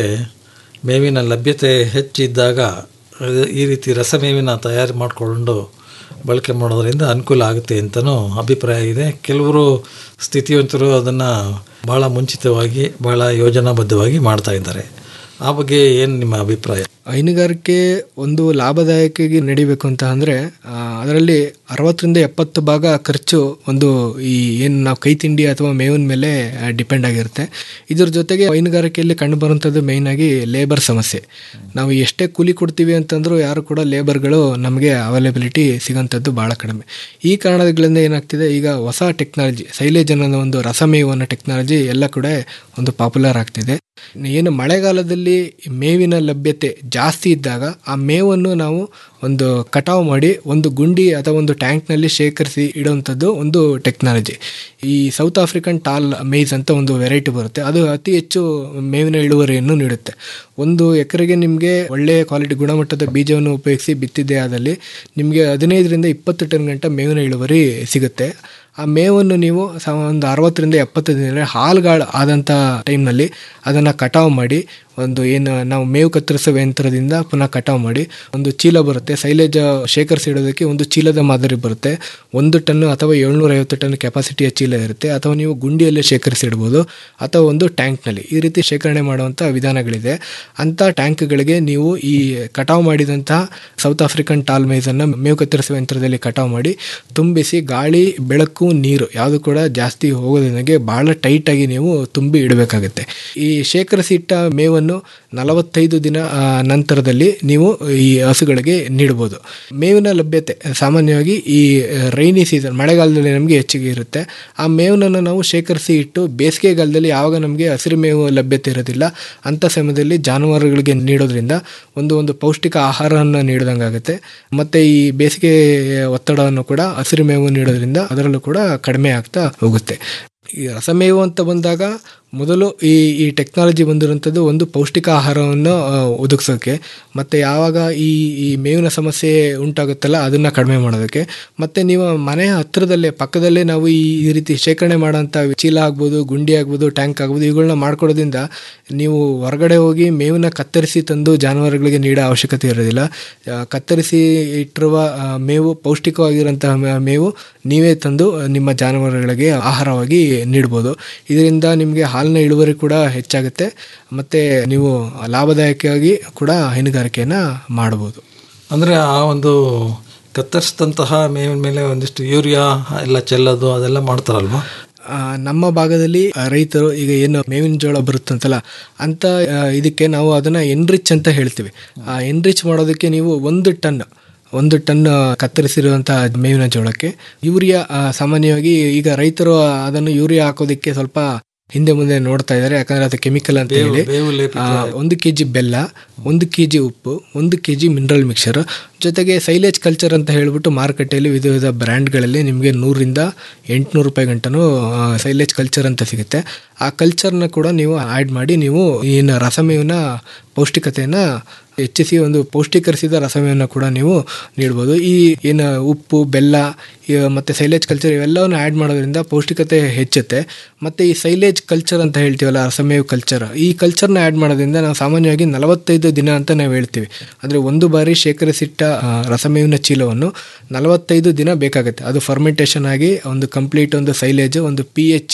H: ಮೇವಿನ ಲಭ್ಯತೆ ಹೆಚ್ಚಿದ್ದಾಗ ಅದು ಈ ರೀತಿ ರಸಮೇವಿನ ತಯಾರು ಮಾಡಿಕೊಂಡು ಬಳಕೆ ಮಾಡೋದ್ರಿಂದ ಅನುಕೂಲ ಆಗುತ್ತೆ ಅಂತಲೂ ಅಭಿಪ್ರಾಯ ಇದೆ ಕೆಲವರು ಸ್ಥಿತಿವಂತರು ಅದನ್ನು ಭಾಳ ಮುಂಚಿತವಾಗಿ ಭಾಳ ಯೋಜನಾಬದ್ಧವಾಗಿ ಮಾಡ್ತಾ ಇದ್ದಾರೆ ಆ ಬಗ್ಗೆ ಏನು ನಿಮ್ಮ ಅಭಿಪ್ರಾಯ
I: ಹೈನುಗಾರಿಕೆ ಒಂದು ಲಾಭದಾಯಕವಾಗಿ ನಡಿಬೇಕು ಅಂತ ಅಂದರೆ ಅದರಲ್ಲಿ ಅರವತ್ತರಿಂದ ಎಪ್ಪತ್ತು ಭಾಗ ಖರ್ಚು ಒಂದು ಈ ಏನು ನಾವು ಕೈ ತಿಂಡಿ ಅಥವಾ ಮೇವಿನ ಮೇಲೆ ಡಿಪೆಂಡ್ ಆಗಿರುತ್ತೆ ಇದ್ರ ಜೊತೆಗೆ ಹೈನುಗಾರಿಕೆಯಲ್ಲಿ ಕಂಡುಬರುವಂಥದ್ದು ಮೇಯ್ನಾಗಿ ಲೇಬರ್ ಸಮಸ್ಯೆ ನಾವು ಎಷ್ಟೇ ಕೂಲಿ ಕೊಡ್ತೀವಿ ಅಂತಂದ್ರೂ ಯಾರು ಕೂಡ ಲೇಬರ್ಗಳು ನಮಗೆ ಅವೈಲಬಿಲಿಟಿ ಸಿಗೋಂಥದ್ದು ಭಾಳ ಕಡಿಮೆ ಈ ಕಾರಣಗಳಿಂದ ಏನಾಗ್ತಿದೆ ಈಗ ಹೊಸ ಟೆಕ್ನಾಲಜಿ ಸೈಲೇಜ್ ಅನ್ನೋ ಒಂದು ರಸಮೇವು ಅನ್ನೋ ಟೆಕ್ನಾಲಜಿ ಎಲ್ಲ ಕೂಡ ಒಂದು ಪಾಪ್ಯುಲರ್ ಆಗ್ತಿದೆ ಏನು ಮಳೆಗಾಲದಲ್ಲಿ ಮೇವಿನ ಲಭ್ಯತೆ ಜಾಸ್ತಿ ಇದ್ದಾಗ ಆ ಮೇವನ್ನು ನಾವು ಒಂದು ಕಟಾವು ಮಾಡಿ ಒಂದು ಗುಂಡಿ ಅಥವಾ ಒಂದು ಟ್ಯಾಂಕ್ನಲ್ಲಿ ಶೇಖರಿಸಿ ಇಡುವಂಥದ್ದು ಒಂದು ಟೆಕ್ನಾಲಜಿ ಈ ಸೌತ್ ಆಫ್ರಿಕನ್ ಟಾಲ್ ಮೇಯ್ಸ್ ಅಂತ ಒಂದು ವೆರೈಟಿ ಬರುತ್ತೆ ಅದು ಅತಿ ಹೆಚ್ಚು ಮೇವಿನ ಇಳುವರಿಯನ್ನು ನೀಡುತ್ತೆ ಒಂದು ಎಕರೆಗೆ ನಿಮಗೆ ಒಳ್ಳೆಯ ಕ್ವಾಲಿಟಿ ಗುಣಮಟ್ಟದ ಬೀಜವನ್ನು ಉಪಯೋಗಿಸಿ ಬಿತ್ತಿದ್ದೇ ಆದಲ್ಲಿ ನಿಮಗೆ ಹದಿನೈದರಿಂದ ಇಪ್ಪತ್ತು ಟನ್ ಗಂಟ ಮೇವಿನ ಇಳುವರಿ ಸಿಗುತ್ತೆ ಆ ಮೇವನ್ನು ನೀವು ಸ ಒಂದು ಅರವತ್ತರಿಂದ ಎಪ್ಪತ್ತು ದಿನ ಹಾಲುಗಳು ಆದಂಥ ಟೈಮ್ನಲ್ಲಿ ಅದನ್ನು ಕಟಾವು ಮಾಡಿ ಒಂದು ಏನು ನಾವು ಮೇವು ಕತ್ತರಿಸುವ ಯಂತ್ರದಿಂದ ಪುನಃ ಕಟಾವು ಮಾಡಿ ಒಂದು ಚೀಲ ಬರುತ್ತೆ ಸೈಲೇಜ್ ಶೇಖರಿಸಿಡೋದಕ್ಕೆ ಒಂದು ಚೀಲದ ಮಾದರಿ ಬರುತ್ತೆ ಒಂದು ಟನ್ನು ಅಥವಾ ಏಳ್ನೂರ ಐವತ್ತು ಟನ್ ಕೆಪಾಸಿಟಿಯ ಚೀಲ ಇರುತ್ತೆ ಅಥವಾ ನೀವು ಗುಂಡಿಯಲ್ಲೇ ಶೇಖರಿಸಿಡ್ಬೋದು ಅಥವಾ ಒಂದು ಟ್ಯಾಂಕ್ನಲ್ಲಿ ಈ ರೀತಿ ಶೇಖರಣೆ ಮಾಡುವಂಥ ವಿಧಾನಗಳಿದೆ ಅಂಥ ಟ್ಯಾಂಕ್ಗಳಿಗೆ ನೀವು ಈ ಕಟಾವು ಮಾಡಿದಂತಹ ಸೌತ್ ಆಫ್ರಿಕನ್ ಟಾಲ್ ಮೇಜನ್ನು ಮೇವು ಕತ್ತರಿಸುವ ಯಂತ್ರದಲ್ಲಿ ಕಟಾವು ಮಾಡಿ ತುಂಬಿಸಿ ಗಾಳಿ ಬೆಳಕು ನೀರು ಯಾವುದು ಕೂಡ ಜಾಸ್ತಿ ಹೋಗೋದಕ್ಕೆ ಭಾಳ ಟೈಟಾಗಿ ನೀವು ತುಂಬಿ ಇಡಬೇಕಾಗುತ್ತೆ ಈ ಶೇಖರಿಸಿಟ್ಟ ಮೇವನ್ನು ನಲವತ್ತೈದು ದಿನ ಆ, ನಂತರದಲ್ಲಿ ನೀವು ಈ ಹಸುಗಳಿಗೆ ನೀಡ್ಬೋದು ಮೇವಿನ ಲಭ್ಯತೆ ಸಾಮಾನ್ಯವಾಗಿ ಈ ರೈನಿ ಸೀಸನ್ ಮಳೆಗಾಲದಲ್ಲಿ ನಮಗೆ ಹೆಚ್ಚಿಗೆ ಇರುತ್ತೆ ಆ ಮೇವನನ್ನು ನಾವು ಶೇಖರಿಸಿ ಇಟ್ಟು ಬೇಸಿಗೆಗಾಲದಲ್ಲಿ ಯಾವಾಗ ನಮಗೆ ಹಸಿರು ಮೇವು ಲಭ್ಯತೆ ಇರೋದಿಲ್ಲ ಅಂಥ ಸಮಯದಲ್ಲಿ ಜಾನುವಾರುಗಳಿಗೆ ನೀಡೋದ್ರಿಂದ ಒಂದು ಒಂದು ಪೌಷ್ಟಿಕ ಆಹಾರವನ್ನು ನೀಡಿದಂಗಾಗುತ್ತೆ ಮತ್ತು ಈ ಬೇಸಿಗೆ ಒತ್ತಡವನ್ನು ಕೂಡ ಹಸಿರು ಮೇವು ನೀಡೋದ್ರಿಂದ ಅದರಲ್ಲೂ ಕೂಡ ಕಡಿಮೆ ಆಗ್ತಾ ಹೋಗುತ್ತೆ ಈ ರಸಮೇವು ಅಂತ ಬಂದಾಗ ಮೊದಲು ಈ ಈ ಟೆಕ್ನಾಲಜಿ ಬಂದಿರುವಂಥದ್ದು ಒಂದು ಪೌಷ್ಟಿಕ ಆಹಾರವನ್ನು ಆ, ಒದಗಿಸೋಕ್ಕೆ ಮತ್ತು ಯಾವಾಗ ಈ ಈ ಮೇವಿನ ಸಮಸ್ಯೆ ಉಂಟಾಗುತ್ತಲ್ಲ ಅದನ್ನು ಕಡಿಮೆ ಮಾಡೋದಕ್ಕೆ ಮತ್ತು ನೀವು ಮನೆಯ ಹತ್ತಿರದಲ್ಲೇ ಪಕ್ಕದಲ್ಲೇ ನಾವು ಈ ಈ ರೀತಿ ಶೇಖರಣೆ ಮಾಡೋಂಥ ಚೀಲ ಆಗ್ಬೋದು ಗುಂಡಿ ಆಗ್ಬೋದು ಟ್ಯಾಂಕ್ ಆಗ್ಬೋದು ಇವುಗಳನ್ನ ಮಾಡ್ಕೊಡೋದ್ರಿಂದ ನೀವು ಹೊರಗಡೆ ಹೋಗಿ ಮೇವನ್ನ ಕತ್ತರಿಸಿ ತಂದು ಜಾನುವಾರುಗಳಿಗೆ ನೀಡೋ ಅವಶ್ಯಕತೆ ಇರೋದಿಲ್ಲ ಆ, ಕತ್ತರಿಸಿ ಇಟ್ಟಿರುವ ಆ, ಮೇವು ಪೌಷ್ಟಿಕವಾಗಿರುವಂತಹ ಮೇ- ಮೇವು ನೀವೇ ತಂದು ನಿಮ್ಮ ಜಾನುವಾರುಗಳಿಗೆ ಆಹಾರವಾಗಿ ನೀಡ್ಬೋದು ಇದರಿಂದ ನಿಮಗೆ ಹಾಲಿನ ಇಳುವರಿ ಕೂಡ ಹೆಚ್ಚಾಗುತ್ತೆ ಮತ್ತು ನೀವು ಲಾಭದಾಯಕವಾಗಿ ಕೂಡ ಹೈನುಗಾರಿಕೆಯನ್ನು ಮಾಡ್ಬೋದು
H: ಅಂದರೆ ಆ ಒಂದು ಕತ್ತರಿಸಿದಂತಹ ಮೇವಿನ ಮೇಲೆ ಒಂದಿಷ್ಟು ಯೂರಿಯಾ ಎಲ್ಲ ಚೆಲ್ಲೋದು ಅದೆಲ್ಲ ಮಾಡ್ತಾರಲ್ವಾ
I: ಆ, ನಮ್ಮ ಭಾಗದಲ್ಲಿ ಆ, ರೈತರು ಈಗ ಏನು ಮೇವಿನ ಜೋಳ ಬರುತ್ತಂತಲ್ಲ ಅಂತ ಆ, ಇದಕ್ಕೆ ನಾವು ಅದನ್ನು ಎನ್ರಿಚ್ ಅಂತ ಹೇಳ್ತೀವಿ ಆ ಎನ್ರಿಚ್ ಮಾಡೋದಕ್ಕೆ ನೀವು ಒಂದು ಟನ್ ಒಂದು ಟನ್ ಕತ್ತರಿಸಿರುವಂಥ ಮೇವಿನ ಜೋಳಕ್ಕೆ ಯೂರಿಯಾ ಆ, ಸಾಮಾನ್ಯವಾಗಿ ಈಗ ರೈತರು ಅದನ್ನು ಯೂರಿಯಾ ಹಾಕೋದಕ್ಕೆ ಸ್ವಲ್ಪ ಹಿಂದೆ ಮುಂದೆ ನೋಡ್ತಾ ಇದ್ದಾರೆ ಯಾಕಂದ್ರೆ ಅದು ಕೆಮಿಕಲ್ ಅಂತ
H: ಬೇವು-
I: ಹೇಳಿ
H: ಬೇವು ಲೇಪಿತ
I: ಆ, ಒಂದು ಕೆ ಜಿ ಬೆಲ್ಲ ಒಂದು ಕೆ ಜಿ ಉಪ್ಪು ಒಂದು ಕೆ ಜಿ ಮಿನರಲ್ ಮಿಕ್ಸರ್ ಜೊತೆಗೆ ಸೈಲೇಜ್ ಕಲ್ಚರ್ ಅಂತ ಹೇಳ್ಬಿಟ್ಟು ಮಾರುಕಟ್ಟೆಯಲ್ಲಿ ವಿಧ ವಿಧ ಬ್ರ್ಯಾಂಡ್ಗಳಲ್ಲಿ ನಿಮಗೆ ನೂರಿಂದ ಎಂಟುನೂರು ರೂಪಾಯಿ ಗಂಟನೂ ಸೈಲೇಜ್ ಕಲ್ಚರ್ ಅಂತ ಸಿಗುತ್ತೆ ಆ ಕಲ್ಚರ್ನ ಕೂಡ ನೀವು ಆ್ಯಡ್ ಮಾಡಿ ನೀವು ಏನು ರಸಮೇವಿನ ಪೌಷ್ಟಿಕತೆಯನ್ನು ಹೆಚ್ಚಿಸಿ ಒಂದು ಪೌಷ್ಟಿಕರಿಸಿದ ರಸಮೇವನ್ನು ಕೂಡ ನೀವು ನೀಡ್ಬೋದು ಈ ಏನು ಉಪ್ಪು ಬೆಲ್ಲ ಈ ಮತ್ತು ಸೈಲೇಜ್ ಕಲ್ಚರ್ ಇವೆಲ್ಲವನ್ನು ಆ್ಯಡ್ ಮಾಡೋದ್ರಿಂದ ಪೌಷ್ಟಿಕತೆ ಹೆಚ್ಚುತ್ತೆ ಮತ್ತು ಈ ಸೈಲೇಜ್ ಕಲ್ಚರ್ ಅಂತ ಹೇಳ್ತೀವಲ್ಲ ರಸಮೇವ್ ಕಲ್ಚರ್ ಈ ಕಲ್ಚರ್ನ ಆ್ಯಡ್ ಮಾಡೋದ್ರಿಂದ ನಾವು ಸಾಮಾನ್ಯವಾಗಿ ನಲವತ್ತೈದು ದಿನ ಅಂತ ನಾವು ಹೇಳ್ತೀವಿ ಅಂದರೆ ಒಂದು ಬಾರಿ ಶೇಖರಿಸಿಟ್ಟ ಆ, ರಸಮೇವಿನ ಚೀಲವನ್ನು ನಲವತ್ತೈದು ದಿನ ಬೇಕಾಗುತ್ತೆ ಅದು ಫರ್ಮೆಂಟೇಷನ್ ಆಗಿ ಒಂದು ಕಂಪ್ಲೀಟ್ ಒಂದು ಸೈಲೇಜ್ ಒಂದು ಪಿ ಎಚ್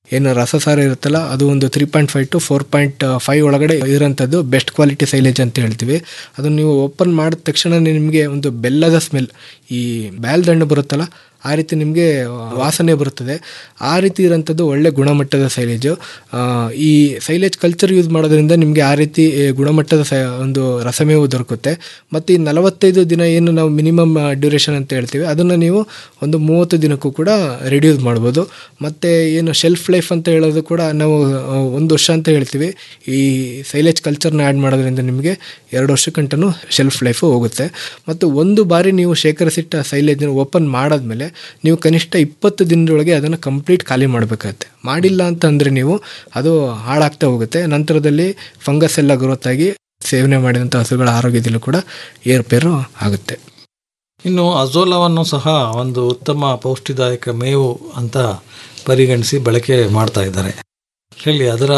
I: ಏನು ರಸಸಾರ ಇರುತ್ತಲ್ಲ ಅದು ಒಂದು three point five to four point five ಒಳಗಡೆ ಇರೋಂಥದ್ದು ಬೆಸ್ಟ್ ಕ್ವಾಲಿಟಿ ಸೈಲೇಜ್ ಅಂತ ಹೇಳ್ತೀವಿ ಅದನ್ನು ನೀವು ಓಪನ್ ಮಾಡಿದ ತಕ್ಷಣ ನಿಮಗೆ ಒಂದು ಬೆಲ್ಲದ ಸ್ಮೆಲ್ ಈ ಬ್ಯಾಲ್ದ ಹಣ್ಣು ಬರುತ್ತಲ್ಲ ಆ ರೀತಿ ನಿಮಗೆ ವಾಸನೆ ಬರುತ್ತದೆ ಆ ರೀತಿ ಇರೋಂಥದ್ದು ಒಳ್ಳೆ ಗುಣಮಟ್ಟದ ಸೈಲೇಜು ಆ, ಈ ಸೈಲೇಜ್ ಕಲ್ಚರ್ ಯೂಸ್ ಮಾಡೋದ್ರಿಂದ ನಿಮಗೆ ಆ ರೀತಿ ಏ, ಗುಣಮಟ್ಟದ ಸ ಒಂದು ರಸಮೇವು ದೊರಕುತ್ತೆ ಮತ್ತು ಈ ನಲವತ್ತೈದು ದಿನ ಏನು ನಾವು ಮಿನಿಮಮ್ ಡ್ಯೂರೇಷನ್ ಅಂತ ಹೇಳ್ತೀವಿ ಅದನ್ನು ನೀವು ಒಂದು ಮೂವತ್ತು ದಿನಕ್ಕೂ ಕೂಡ ರಿಡ್ಯೂಸ್ ಮಾಡ್ಬೋದು ಮತ್ತು ಏನು ಶೆಲ್ಫ್ ಲೈಫ್ ಅಂತ ಹೇಳೋದು ಕೂಡ ನಾವು ಆ, ಒಂದು ವರ್ಷ ಅಂತ ಹೇಳ್ತೀವಿ ಈ ಸೈಲೇಜ್ ಕಲ್ಚರ್ನ ಆ್ಯಡ್ ಮಾಡೋದ್ರಿಂದ ನಿಮಗೆ ಎರಡು ವರ್ಷಕ್ಕಂಟನೂ ಶೆಲ್ಫ್ ಲೈಫು ಹೋಗುತ್ತೆ ಮತ್ತು ಒಂದು ಬಾರಿ ನೀವು ಶೇಖರಿಸಿಟ್ಟ ಸೈಲೇಜನ್ನು ಓಪನ್ ಮಾಡಾದ್ಮೇಲೆ ನೀವು ಕನಿಷ್ಠ ಇಪ್ಪತ್ತು ದಿನದೊಳಗೆ ಅದನ್ನು ಕಂಪ್ಲೀಟ್ ಖಾಲಿ ಮಾಡಬೇಕಾಗತ್ತೆ ಮಾಡಿಲ್ಲ ಅಂತ ಅಂದರೆ ನೀವು ಅದು ಹಾಳಾಗ್ತಾ ಹೋಗುತ್ತೆ ನಂತರದಲ್ಲಿ ಫಂಗಸ್ ಎಲ್ಲ ಗ್ರೋತ್ ಆಗಿ ಸೇವನೆ ಮಾಡಿದಂಥ ಹಸುಗಳ ಆರೋಗ್ಯದಲ್ಲೂ ಕೂಡ ಏರುಪೇರು ಆಗುತ್ತೆ
H: ಇನ್ನು ಅಜೋಲವನ್ನು ಸಹ ಒಂದು ಉತ್ತಮ ಪೌಷ್ಟಿದಾಯಕ ಮೇವು ಅಂತ ಪರಿಗಣಿಸಿ ಬಳಕೆ ಮಾಡ್ತಾ ಇದ್ದಾರೆ ಹೇಳಿ ಅದರ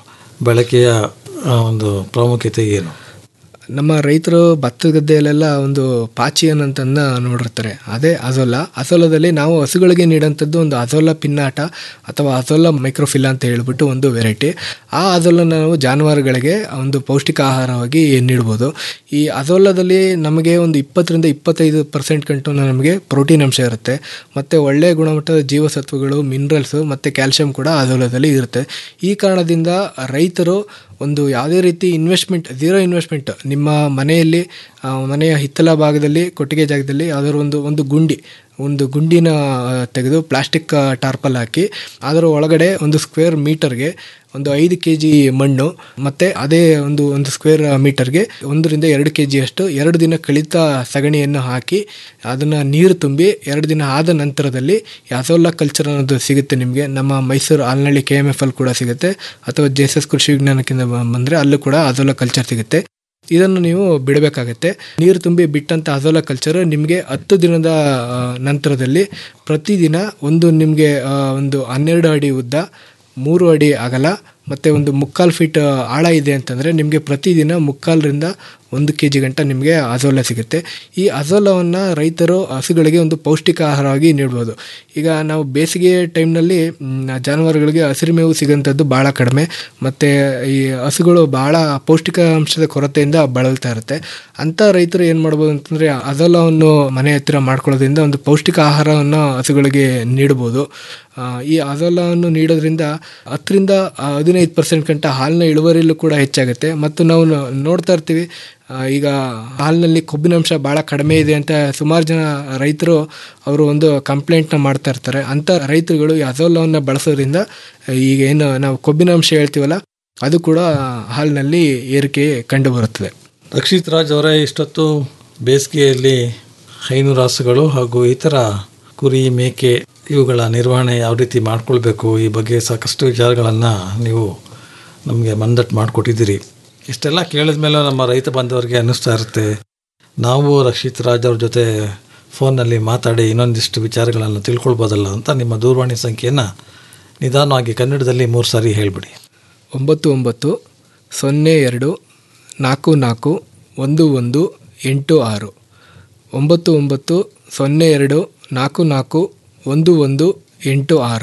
H: ಬಳಕೆಯ ಆ, ಒಂದು ಪ್ರಾಮುಖ್ಯತೆ ಏನು
I: ನಮ್ಮ ರೈತರು ಭತ್ತದ ಗದ್ದೆಯಲ್ಲೆಲ್ಲ ಒಂದು ಪಾಚಿಯನ್ ಅಂತಂದ ನೋಡಿರ್ತಾರೆ ಅದೇ ಅಜೋಲ ಅಜೋಲದಲ್ಲಿ ನಾವು ಹಸುಗಳಿಗೆ ನೀಡೋಂಥದ್ದು ಒಂದು ಅಜೋಲ ಪಿನ್ನಾಟ ಅಥವಾ ಅಜೋಲ ಮೈಕ್ರೋಫಿಲ್ಲ ಅಂತ ಹೇಳ್ಬಿಟ್ಟು ಒಂದು ವೆರೈಟಿ ಆ ಅಜೋಲನ ನಾವು ಜಾನುವಾರುಗಳಿಗೆ ಒಂದು ಪೌಷ್ಟಿಕ ಆಹಾರವಾಗಿ ನೀಡ್ಬೋದು ಈ ಅಜೋಲದಲ್ಲಿ ನಮಗೆ ಒಂದು ಇಪ್ಪತ್ತರಿಂದ ಇಪ್ಪತ್ತೈದು ಪರ್ಸೆಂಟ್ ಗಂಟು ನಮಗೆ ಪ್ರೋಟೀನ್ ಅಂಶ ಇರುತ್ತೆ ಮತ್ತು ಒಳ್ಳೆಯ ಗುಣಮಟ್ಟದ ಜೀವಸತ್ವಗಳು ಮಿನರಲ್ಸು ಮತ್ತು ಕ್ಯಾಲ್ಶಿಯಂ ಕೂಡ ಅಜೋಲದಲ್ಲಿ ಇರುತ್ತೆ ಈ ಕಾರಣದಿಂದ ರೈತರು ಒಂದು ಯಾವುದೇ ರೀತಿ ಇನ್ವೆಸ್ಟ್ಮೆಂಟ್ ಝೀರೋ ಇನ್ವೆಸ್ಟ್ಮೆಂಟ್ ನಿಮ್ಮ ಮನೆಯಲ್ಲಿ ಆ, ಮನೆಯ ಹಿತ್ತಲ ಭಾಗದಲ್ಲಿ ಕೊಟ್ಟಿಗೆ ಜಾಗದಲ್ಲಿ ಯಾವುದಾದ್ರು ಒಂದು ಒಂದು ಗುಂಡಿ ಒಂದು ಗುಂಡಿನ ಆ, ತೆಗೆದು ಪ್ಲಾಸ್ಟಿಕ್ ಟಾರ್ಪಲ್ ಹಾಕಿ ಅದರ ಒಳಗಡೆ ಒಂದು ಸ್ಕ್ವೇರ್ ಮೀಟರ್ಗೆ ಒಂದು ಐದು ಕೆ ಜಿ ಮಣ್ಣು ಮತ್ತು ಅದೇ ಒಂದು ಒಂದು ಸ್ಕ್ವೇರ್ ಮೀಟರ್ಗೆ ಒಂದರಿಂದ ಎರಡು ಕೆ ಜಿಯಷ್ಟು ಎರಡು ದಿನ ಕಳಿತ ಸಗಣಿಯನ್ನು ಹಾಕಿ ಅದನ್ನು ನೀರು ತುಂಬಿ ಎರಡು ದಿನ ಆದ ನಂತರದಲ್ಲಿ ಯಾಸೋಲ್ಲ ಕಲ್ಚರ್ ಅನ್ನೋದು ಸಿಗುತ್ತೆ ನಿಮಗೆ ನಮ್ಮ Mysuru Alanahalli K M F ಅಲ್ಲಿ ಕೂಡ ಸಿಗುತ್ತೆ ಅಥವಾ ಜೆ ಎಸ್ ಎಸ್ ಕೃಷಿ ವಿಜ್ಞಾನಕ್ಕಿಂತ ಬಂದರೆ ಅಲ್ಲೂ ಕೂಡ ಅಜೋಲ ಕಲ್ಚರ್ ಸಿಗುತ್ತೆ ಇದನ್ನು ನೀವು ಬಿಡಬೇಕಾಗತ್ತೆ ನೀರು ತುಂಬಿ ಬಿಟ್ಟಂಥ ಅಜೋಲ ಕಲ್ಚರ್ ನಿಮಗೆ ಹತ್ತು ದಿನದ ಆ, ನಂತರದಲ್ಲಿ ಪ್ರತಿದಿನ ಒಂದು ನಿಮಗೆ ಆ, ಒಂದು ಹನ್ನೆರಡು ಅಡಿ ಉದ್ದ ಮೂರು ಅಡಿ ಅಗಲ ಮತ್ತು ಒಂದು ಮುಕ್ಕಾಲು ಫೀಟ್ ಆಳ ಇದೆ ಅಂತಂದರೆ ನಿಮಗೆ ಪ್ರತಿದಿನ ಮುಕ್ಕಾಲರಿಂದ ಒಂದು ಕೆ ಜಿ ಗಂಟ ನಿಮಗೆ ಅಜೋಲ ಸಿಗುತ್ತೆ ಈ ಅಜೋಲವನ್ನು ರೈತರು ಹಸುಗಳಿಗೆ ಒಂದು ಪೌಷ್ಟಿಕ ಆಹಾರವಾಗಿ ನೀಡ್ಬೋದು ಈಗ ನಾವು ಬೇಸಿಗೆ ಟೈಮ್ನಲ್ಲಿ ಜಾನುವಾರುಗಳಿಗೆ ಹಸಿರು ಮೇವು ಸಿಗೋಂಥದ್ದು ಭಾಳ ಕಡಿಮೆ ಮತ್ತು ಈ ಹಸುಗಳು ಭಾಳ ಪೌಷ್ಟಿಕಾಂಶದ ಕೊರತೆಯಿಂದ ಬಳಲ್ತಾ ಇರುತ್ತೆ ಅಂಥ ರೈತರು ಏನು ಮಾಡ್ಬೋದು ಅಂತಂದರೆ ಅಜೋಲವನ್ನು ಮನೆ ಹತ್ತಿರ ಮಾಡ್ಕೊಳ್ಳೋದ್ರಿಂದ ಒಂದು ಪೌಷ್ಟಿಕ ಆಹಾರವನ್ನು ಹಸುಗಳಿಗೆ ನೀಡ್ಬೋದು ಆ, ಈ ಅಜೋಲವನ್ನು ನೀಡೋದ್ರಿಂದ ಹತ್ತರಿಂದ ಹದಿನೈದು ಪರ್ಸೆಂಟ್ ಗಂಟ ಹಾಲಿನ ಇಳುವರಿಯಲ್ಲೂ ಕೂಡ ಹೆಚ್ಚಾಗುತ್ತೆ ಮತ್ತು ನಾವು ನೋ- ನೋಡ್ತಾ ಇರ್ತೀವಿ ಆ, ಈಗ ಹಾಲಿನಲ್ಲಿ ಕೊಬ್ಬಿನಾಂಶ ಭಾಳ ಕಡಿಮೆ ಇದೆ ಅಂತ ಸುಮಾರು ಜನ ರೈತರು ಅವರು ಒಂದು ಕಂಪ್ಲೇಂಟ್ನ ಮಾಡ್ತಾ ಇರ್ತಾರೆ ಅಂಥ ರೈತರುಗಳು ಈ ಅಜೋಲವನ್ನು ಬಳಸೋದ್ರಿಂದ ಈಗ ಏನು ನಾವು ಕೊಬ್ಬಿನಾಂಶ ಹೇಳ್ತೀವಲ್ಲ ಅದು ಕೂಡ ಹಾಲಿನಲ್ಲಿ ಏರಿಕೆ ಕಂಡು ಬರುತ್ತದೆ
H: ರಕ್ಷಿತ್ ರಾಜ್ ಅವರೇ ಇಷ್ಟೊತ್ತು ಬೇಸಿಗೆಯಲ್ಲಿ ಹೈನು ರಾಸುಗಳು ಹಾಗೂ ಇತರ ಕುರಿ ಮೇಕೆ ಇವುಗಳ ನಿರ್ವಹಣೆ ಯಾವ ರೀತಿ ಮಾಡ್ಕೊಳ್ಬೇಕು ಈ ಬಗ್ಗೆ ಸಾಕಷ್ಟು ವಿಚಾರಗಳನ್ನು ನೀವು ನಮಗೆ ಮಂದಟ್ಟು ಮಾಡಿಕೊಟ್ಟಿದ್ದೀರಿ ಇಷ್ಟೆಲ್ಲ ಕೇಳಿದ ಮೇಲೆ ನಮ್ಮ ರೈತ ಬಾಂಧವರಿಗೆ ಅನ್ನಿಸ್ತಾ ಇರುತ್ತೆ ನಾವು ರಕ್ಷಿತ್ ರಾಜ್ ಅವ್ರ ಜೊತೆ ಫೋನ್ನಲ್ಲಿ ಮಾತಾಡಿ ಇನ್ನೊಂದಿಷ್ಟು ವಿಚಾರಗಳನ್ನು ತಿಳ್ಕೊಳ್ಬೋದಲ್ಲ ಅಂತ ನಿಮ್ಮ ದೂರವಾಣಿ ಸಂಖ್ಯೆಯನ್ನು ನಿಧಾನವಾಗಿ ಕನ್ನಡದಲ್ಲಿ ಮೂರು ಸಾರಿ ಹೇಳಿಬಿಡಿ
I: ಒಂಬತ್ತು ಒಂಬತ್ತು ಸೊನ್ನೆ ಎರಡು ನಾಲ್ಕು ನಾಲ್ಕು ಒಂದು ಒಂದು ಎಂಟು ಆರು ಒಂಬತ್ತು ಒಂಬತ್ತು ಸೊನ್ನೆ ಎರಡು ನಾಲ್ಕು ನಾಲ್ಕು ಒಂದು ಒಂದು ಎಂಟು ಆರು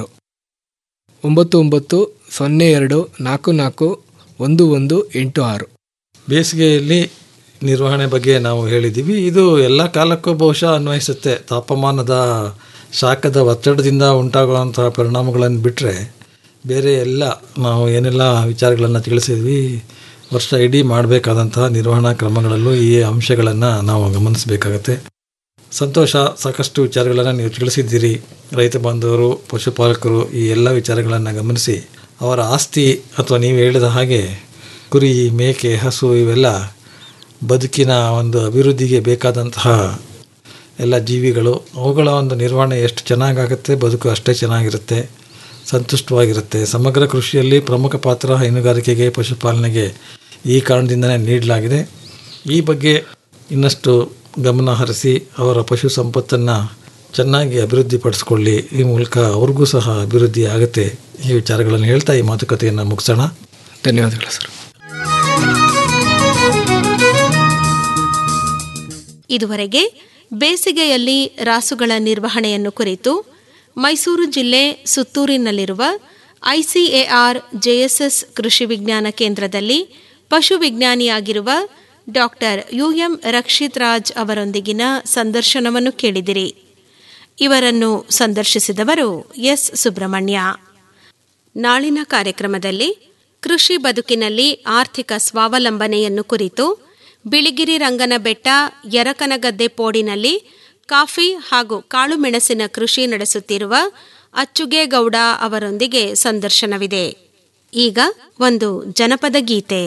I: ಒಂಬತ್ತು ಒಂಬತ್ತು ಸೊನ್ನೆ ಎರಡು ನಾಲ್ಕು ನಾಲ್ಕು ಒಂದು ಒಂದು ಎಂಟು ಆರು
H: ಬೇಸಿಗೆಯಲ್ಲಿ ನಿರ್ವಹಣೆ ಬಗ್ಗೆ ನಾವು ಹೇಳಿದ್ದೀವಿ ಇದು ಎಲ್ಲ ಕಾಲಕ್ಕೂ ಬಹುಶಃ ಅನ್ವಯಿಸುತ್ತೆ ತಾಪಮಾನದ ಶಾಖದ ಒತ್ತಡದಿಂದ ಉಂಟಾಗುವಂತಹ ಪರಿಣಾಮಗಳನ್ನು ಬಿಟ್ಟರೆ ಬೇರೆ ಎಲ್ಲ ನಾವು ಏನೆಲ್ಲ ವಿಚಾರಗಳನ್ನು ತಿಳಿಸಿದ್ವಿ ವರ್ಷ ಇಡೀ ಮಾಡಬೇಕಾದಂತಹ ನಿರ್ವಹಣಾ ಕ್ರಮಗಳಲ್ಲೂ ಈ ಅಂಶಗಳನ್ನು ನಾವು ಗಮನಿಸಬೇಕಾಗತ್ತೆ ಸಂತೋಷ ಸಾಕಷ್ಟು ವಿಚಾರಗಳನ್ನು ನೀವು ತಿಳಿಸಿದ್ದೀರಿ ರೈತ ಬಾಂಧವರು ಪಶುಪಾಲಕರು ಈ ಎಲ್ಲ ವಿಚಾರಗಳನ್ನು ಗಮನಿಸಿ ಅವರ ಆಸ್ತಿ ಅಥವಾ ನೀವು ಹೇಳಿದ ಹಾಗೆ ಕುರಿ ಮೇಕೆ ಹಸು ಇವೆಲ್ಲ ಬದುಕಿನ ಒಂದು ಅಭಿವೃದ್ಧಿಗೆ ಬೇಕಾದಂತಹ ಎಲ್ಲ ಜೀವಿಗಳು ಅವುಗಳ ಒಂದು ನಿರ್ವಹಣೆ ಎಷ್ಟು ಚೆನ್ನಾಗಾಗುತ್ತೆ ಬದುಕು ಅಷ್ಟೇ ಚೆನ್ನಾಗಿರುತ್ತೆ ಸಂತುಷ್ಟವಾಗಿರುತ್ತೆ ಸಮಗ್ರ ಕೃಷಿಯಲ್ಲಿ ಪ್ರಮುಖ ಪಾತ್ರ ಹೈನುಗಾರಿಕೆಗೆ ಪಶುಪಾಲನೆಗೆ ಈ ಕಾರಣದಿಂದಲೇ ನೀಡಲಾಗಿದೆ ಈ ಬಗ್ಗೆ ಇನ್ನಷ್ಟು ಗಮನ ಹರಿಸಿ ಅವರ ಪಶು ಸಂಪತ್ತನ್ನು ಚೆನ್ನಾಗಿ ಅಭಿವೃದ್ಧಿಪಡಿಸ್ಕೊಳ್ಳಿ ಈ ಮೂಲಕ ಅವ್ರಿಗೂ ಸಹ ಅಭಿವೃದ್ಧಿ ಆಗುತ್ತೆ ಈ ವಿಚಾರಗಳನ್ನು ಹೇಳ್ತಾ ಈ ಮಾತುಕತೆಯನ್ನು ಮುಗಿಸೋಣ
I: ಧನ್ಯವಾದಗಳು ಸರ್
B: ಇದುವರೆಗೆ ಬೇಸಿಗೆಯಲ್ಲಿ ರಾಸುಗಳ ನಿರ್ವಹಣೆಯನ್ನು ಕುರಿತು ಮೈಸೂರು ಜಿಲ್ಲೆ ಸುತ್ತೂರಿನಲ್ಲಿರುವ ಐಸಿಎಆರ್ ಜೆಎಸ್ಎಸ್ ಕೃಷಿ ವಿಜ್ಞಾನ ಕೇಂದ್ರದಲ್ಲಿ ಪಶು ವಿಜ್ಞಾನಿಯಾಗಿರುವ ಡಾಕ್ಟರ್ ಯುಎಂ ರಕ್ಷಿತ್ ರಾಜ್ ಅವರೊಂದಿಗಿನ ಸಂದರ್ಶನವನ್ನು ಕೇಳಿದಿರಿ ಇವರನ್ನು ಸಂದರ್ಶಿಸಿದವರು ಎಸ್ ಸುಬ್ರಹ್ಮಣ್ಯ ನಾಳಿನ ಕಾರ್ಯಕ್ರಮದಲ್ಲಿ ಕೃಷಿ ಬದುಕಿನಲ್ಲಿ ಆರ್ಥಿಕ ಸ್ವಾವಲಂಬನೆಯನ್ನು ಕುರಿತು ಬಿಳಿಗಿರಿ ರಂಗನಬೆಟ್ಟ ಯರಕನಗದ್ದೆ ಪೋಡಿನಲ್ಲಿ ಕಾಫಿ ಹಾಗೂ ಕಾಳುಮೆಣಸಿನ ಕೃಷಿ ನಡೆಸುತ್ತಿರುವ ಅಚ್ಚುಗೇಗೌಡ ಅವರೊಂದಿಗೆ ಸಂದರ್ಶನವಿದೆ ಈಗ ಒಂದು ಜನಪದ ಗೀತೆ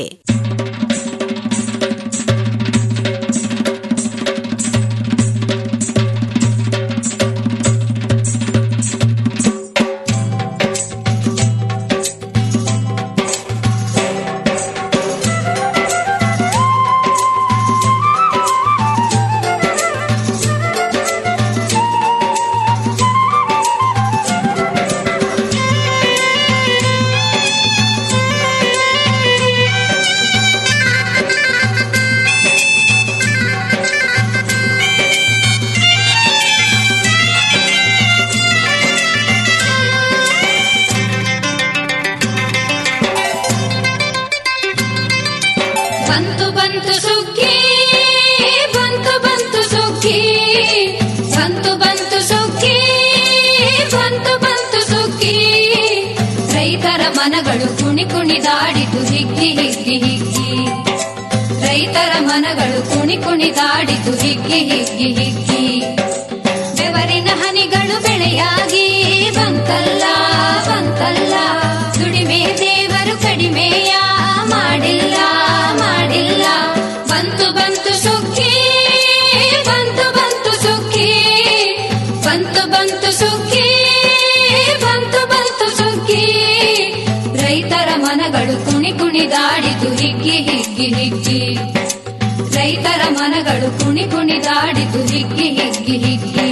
J: ಬಂತು ಬಂತು ಸುಗ್ಗಿ ಬಂತು ಬಂತು ಸುಗ್ಗಿ ಬಂತು ಬಂತು ಸುಗ್ಗಿ ಬಂತು ಬಂತು ಸುಗ್ಗಿ ರೈತರ ಮನಗಳು ಕುಣಿ ಕುಣಿದಾಡಿತು ಹಿಗ್ಗಿ ಹಿಗ್ಗಿ ಹಿಗ್ಗಿ ರೈತರ ಮನಗಳು ಕುಣಿ ಕುಣಿದಾಡಿತು ಹಿಗ್ಗಿ ಹಿಗ್ಗಿ ಹಿಗ್ಗಿ ಬೆವರಿನ ಹನಿಗಳು ಬೆಳೆಯಾಗಿ ಬಂತಲ್ಲ ಬಂತಲ್ಲ ದುಡಿಮೆ ದೇವರು ಕಡಿಮೆಯ ಮಾಡಿಲ್ಲ ಮಾಡಿಲ್ಲ ಬಂತು ಬಂತು ಸುಗ್ಗಿ ಬಂತು ಬಂತು ಸುಗ್ಗಿ ಬಂತು ಬಂತು ಸುಗ್ಗಿ ಬಂತು ಬಂತು ಸುಗ್ಗಿ ರೈತರ ಮನಗಳು ಕುಣಿ ಕುಣಿದಾಡಿತು ಹಿಗ್ಗಿ ಹಿಗ್ಗಿ ಹಿಗ್ಗಿ ರೈತರ ಮನಗಳು ಕುಣಿ ಕುಣಿದಾಡಿತು ಹಿಗ್ಗಿ ಹಿಗ್ಗಿ ಹಿಗ್ಗಿ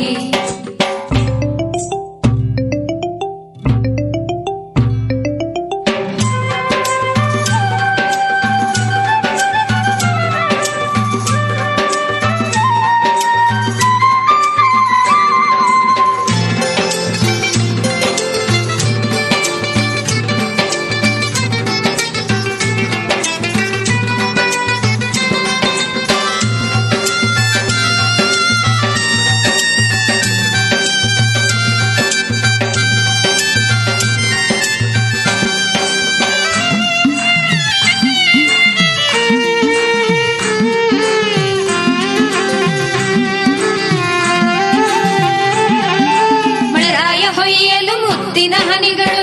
J: ಮಳೆರಾಯ ಹೊಯ್ಯಲು ಮುತ್ತಿನ ಹನಿಗಳು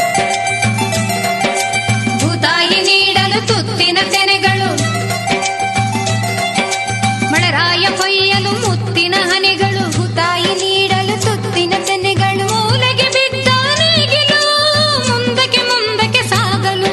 J: ಭೂತಾಯಿ ನೀಡಲು ತುತ್ತಿನ ತೆನೆಗಳು ಮಳೆರಾಯ ಹೊಯ್ಯಲು ಮುತ್ತಿನ ಹನಿಗಳು ಭೂತಾಯಿ ನೀಡಲು ತುತ್ತಿನ ತೆನೆಗಳು ಮೂಲೆಗೆ ಬಿದ್ದ ನೇಗಿಲು ಮುಂದಕ್ಕೆ ಮುಂದಕ್ಕೆ ಸಾಗಲು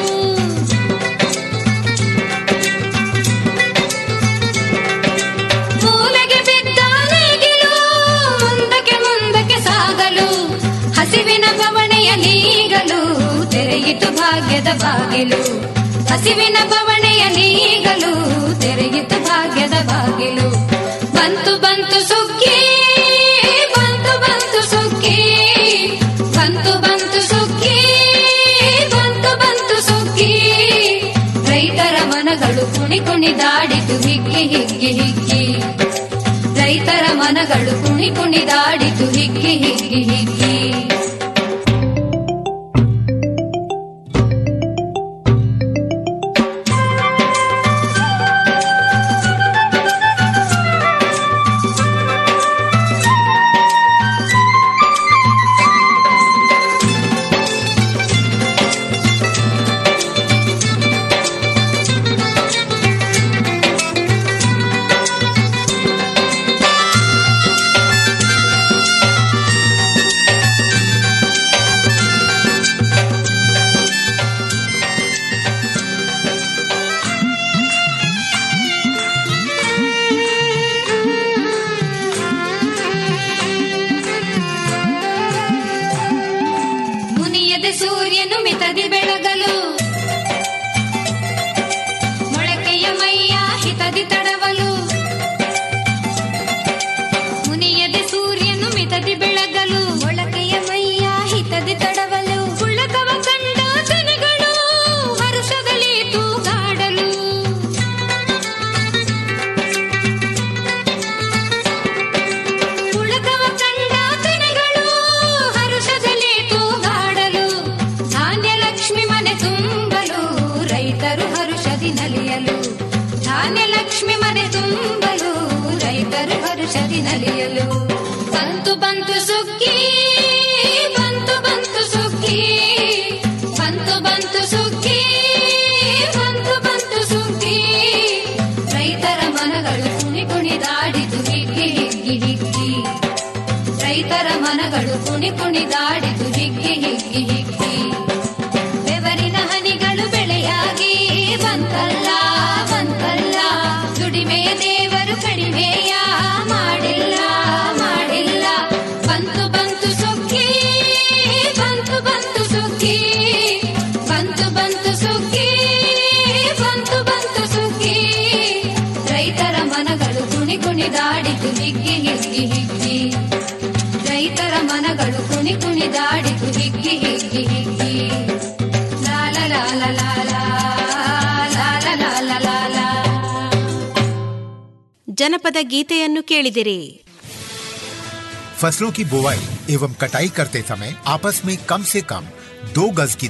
J: ಮೂಲೆಗೆ ಬಿದ್ದ ನೇಗಿಲು ಮುಂದಕ್ಕೆ ಮುಂದಕ್ಕೆ ಸಾಗಲು ಹಸಿವಿನ ಬವಣೆಯ ನೀಗಲು ತೆರೆಯಿತು ಭಾಗ್ಯದ ಬಾಗಿಲು ಹಸಿವಿನ ಬವಣೆಯ ನೀಗಲು ತೆರೆಯಿತು ಭಾಗ್ಯದ ಬಾಗಿಲು ಬಂತು ಬಂತು ಸುಗ್ಗಿ ಬಂತು ಬಂತು ಸುಗ್ಗಿ ಬಂತು ಬಂತು ಸುಗ್ಗಿ ಬಂತು ಬಂತು ಸುಗ್ಗಿ ರೈತರ ಮನಗಳು ಕುಣಿ ಕುಣಿದಾಡಿತು ಹಿಗ್ಗಿ ಹಿಗ್ಗಿ ಹಿಗ್ಗಿ ರೈತರ ಮನಗಳು ಕುಣಿ ಕುಣಿದಾಡಿತು ಹಿಗ್ಗಿ ಹಿಗ್ಗಿ ಹಿಗ್ಗಿ ಮುನಿಯದೆ ಸೂರ್ಯನು ಮಿತದಿ ಬೆಳಗಲು ಮೊಳಕೆಯ ಮೈಯ ಹಿತದಿ ತಡವಲು ಮುನಿಯದೆ ಸೂರ್ಯನು ಮಿತದಿ ಬೆಳಗಲು ಮೊಳಕೆಯ ಮೈಯ ಹಿತದಿ ತಡವಲು ಉಳ್ಳಕವ ಕೈ ಕುಣಿ ಕುಣಿದಾಡಿತು ಹಿಗ್ಗಿ ಹಿಗ್ಗಿ ಹಿಗ್ಗಿ ಬೆವರಿನ ಹನಿಗಳು ಬೆಳೆಯಾಗಿ ಬಂತಲ್ಲ ಬಂತಲ್ಲ ದುಡಿಮೆಯ ದೇವರು ಕಡಿಮೆಯ ಮಾಡಿಲ್ಲ ಮಾಡಿಲ್ಲ ಬಂತು ಬಂತು ಸುಗ್ಗಿ ಬಂತು ಬಂತು ಸುಗ್ಗಿ ಬಂತು ಬಂತು ಸುಗ್ಗಿ ಬಂತು ಬಂತು ಸುಗ್ಗಿ ರೈತರ ಮನಗಳು ಕುಣಿ ಕುಣಿದಾಡಿತು ಹಿಗ್ಗಿ ಹಿಗ್ಗಿ ಹಿಗ್ಗಿ ರೈತರ ಮನಗಳು ಕುಣಿ ಕುಣಿದಾಡಿತು ಹಿಗ್ಗಿ ಹಿಗ್ಗಿ ಹಿಗ್ಗಿ ಲಾಲ ಲಾಲ ಲಾಲ ಲಾಲ ಲಾಲ ಲಾಲ
B: ಜನಪದ ಗೀತೆಯನ್ನು ಕೇಳಿದಿರಿ
K: फसलों की बुवाई एवं कटाई करते समय आपस में कम से कम दो गज की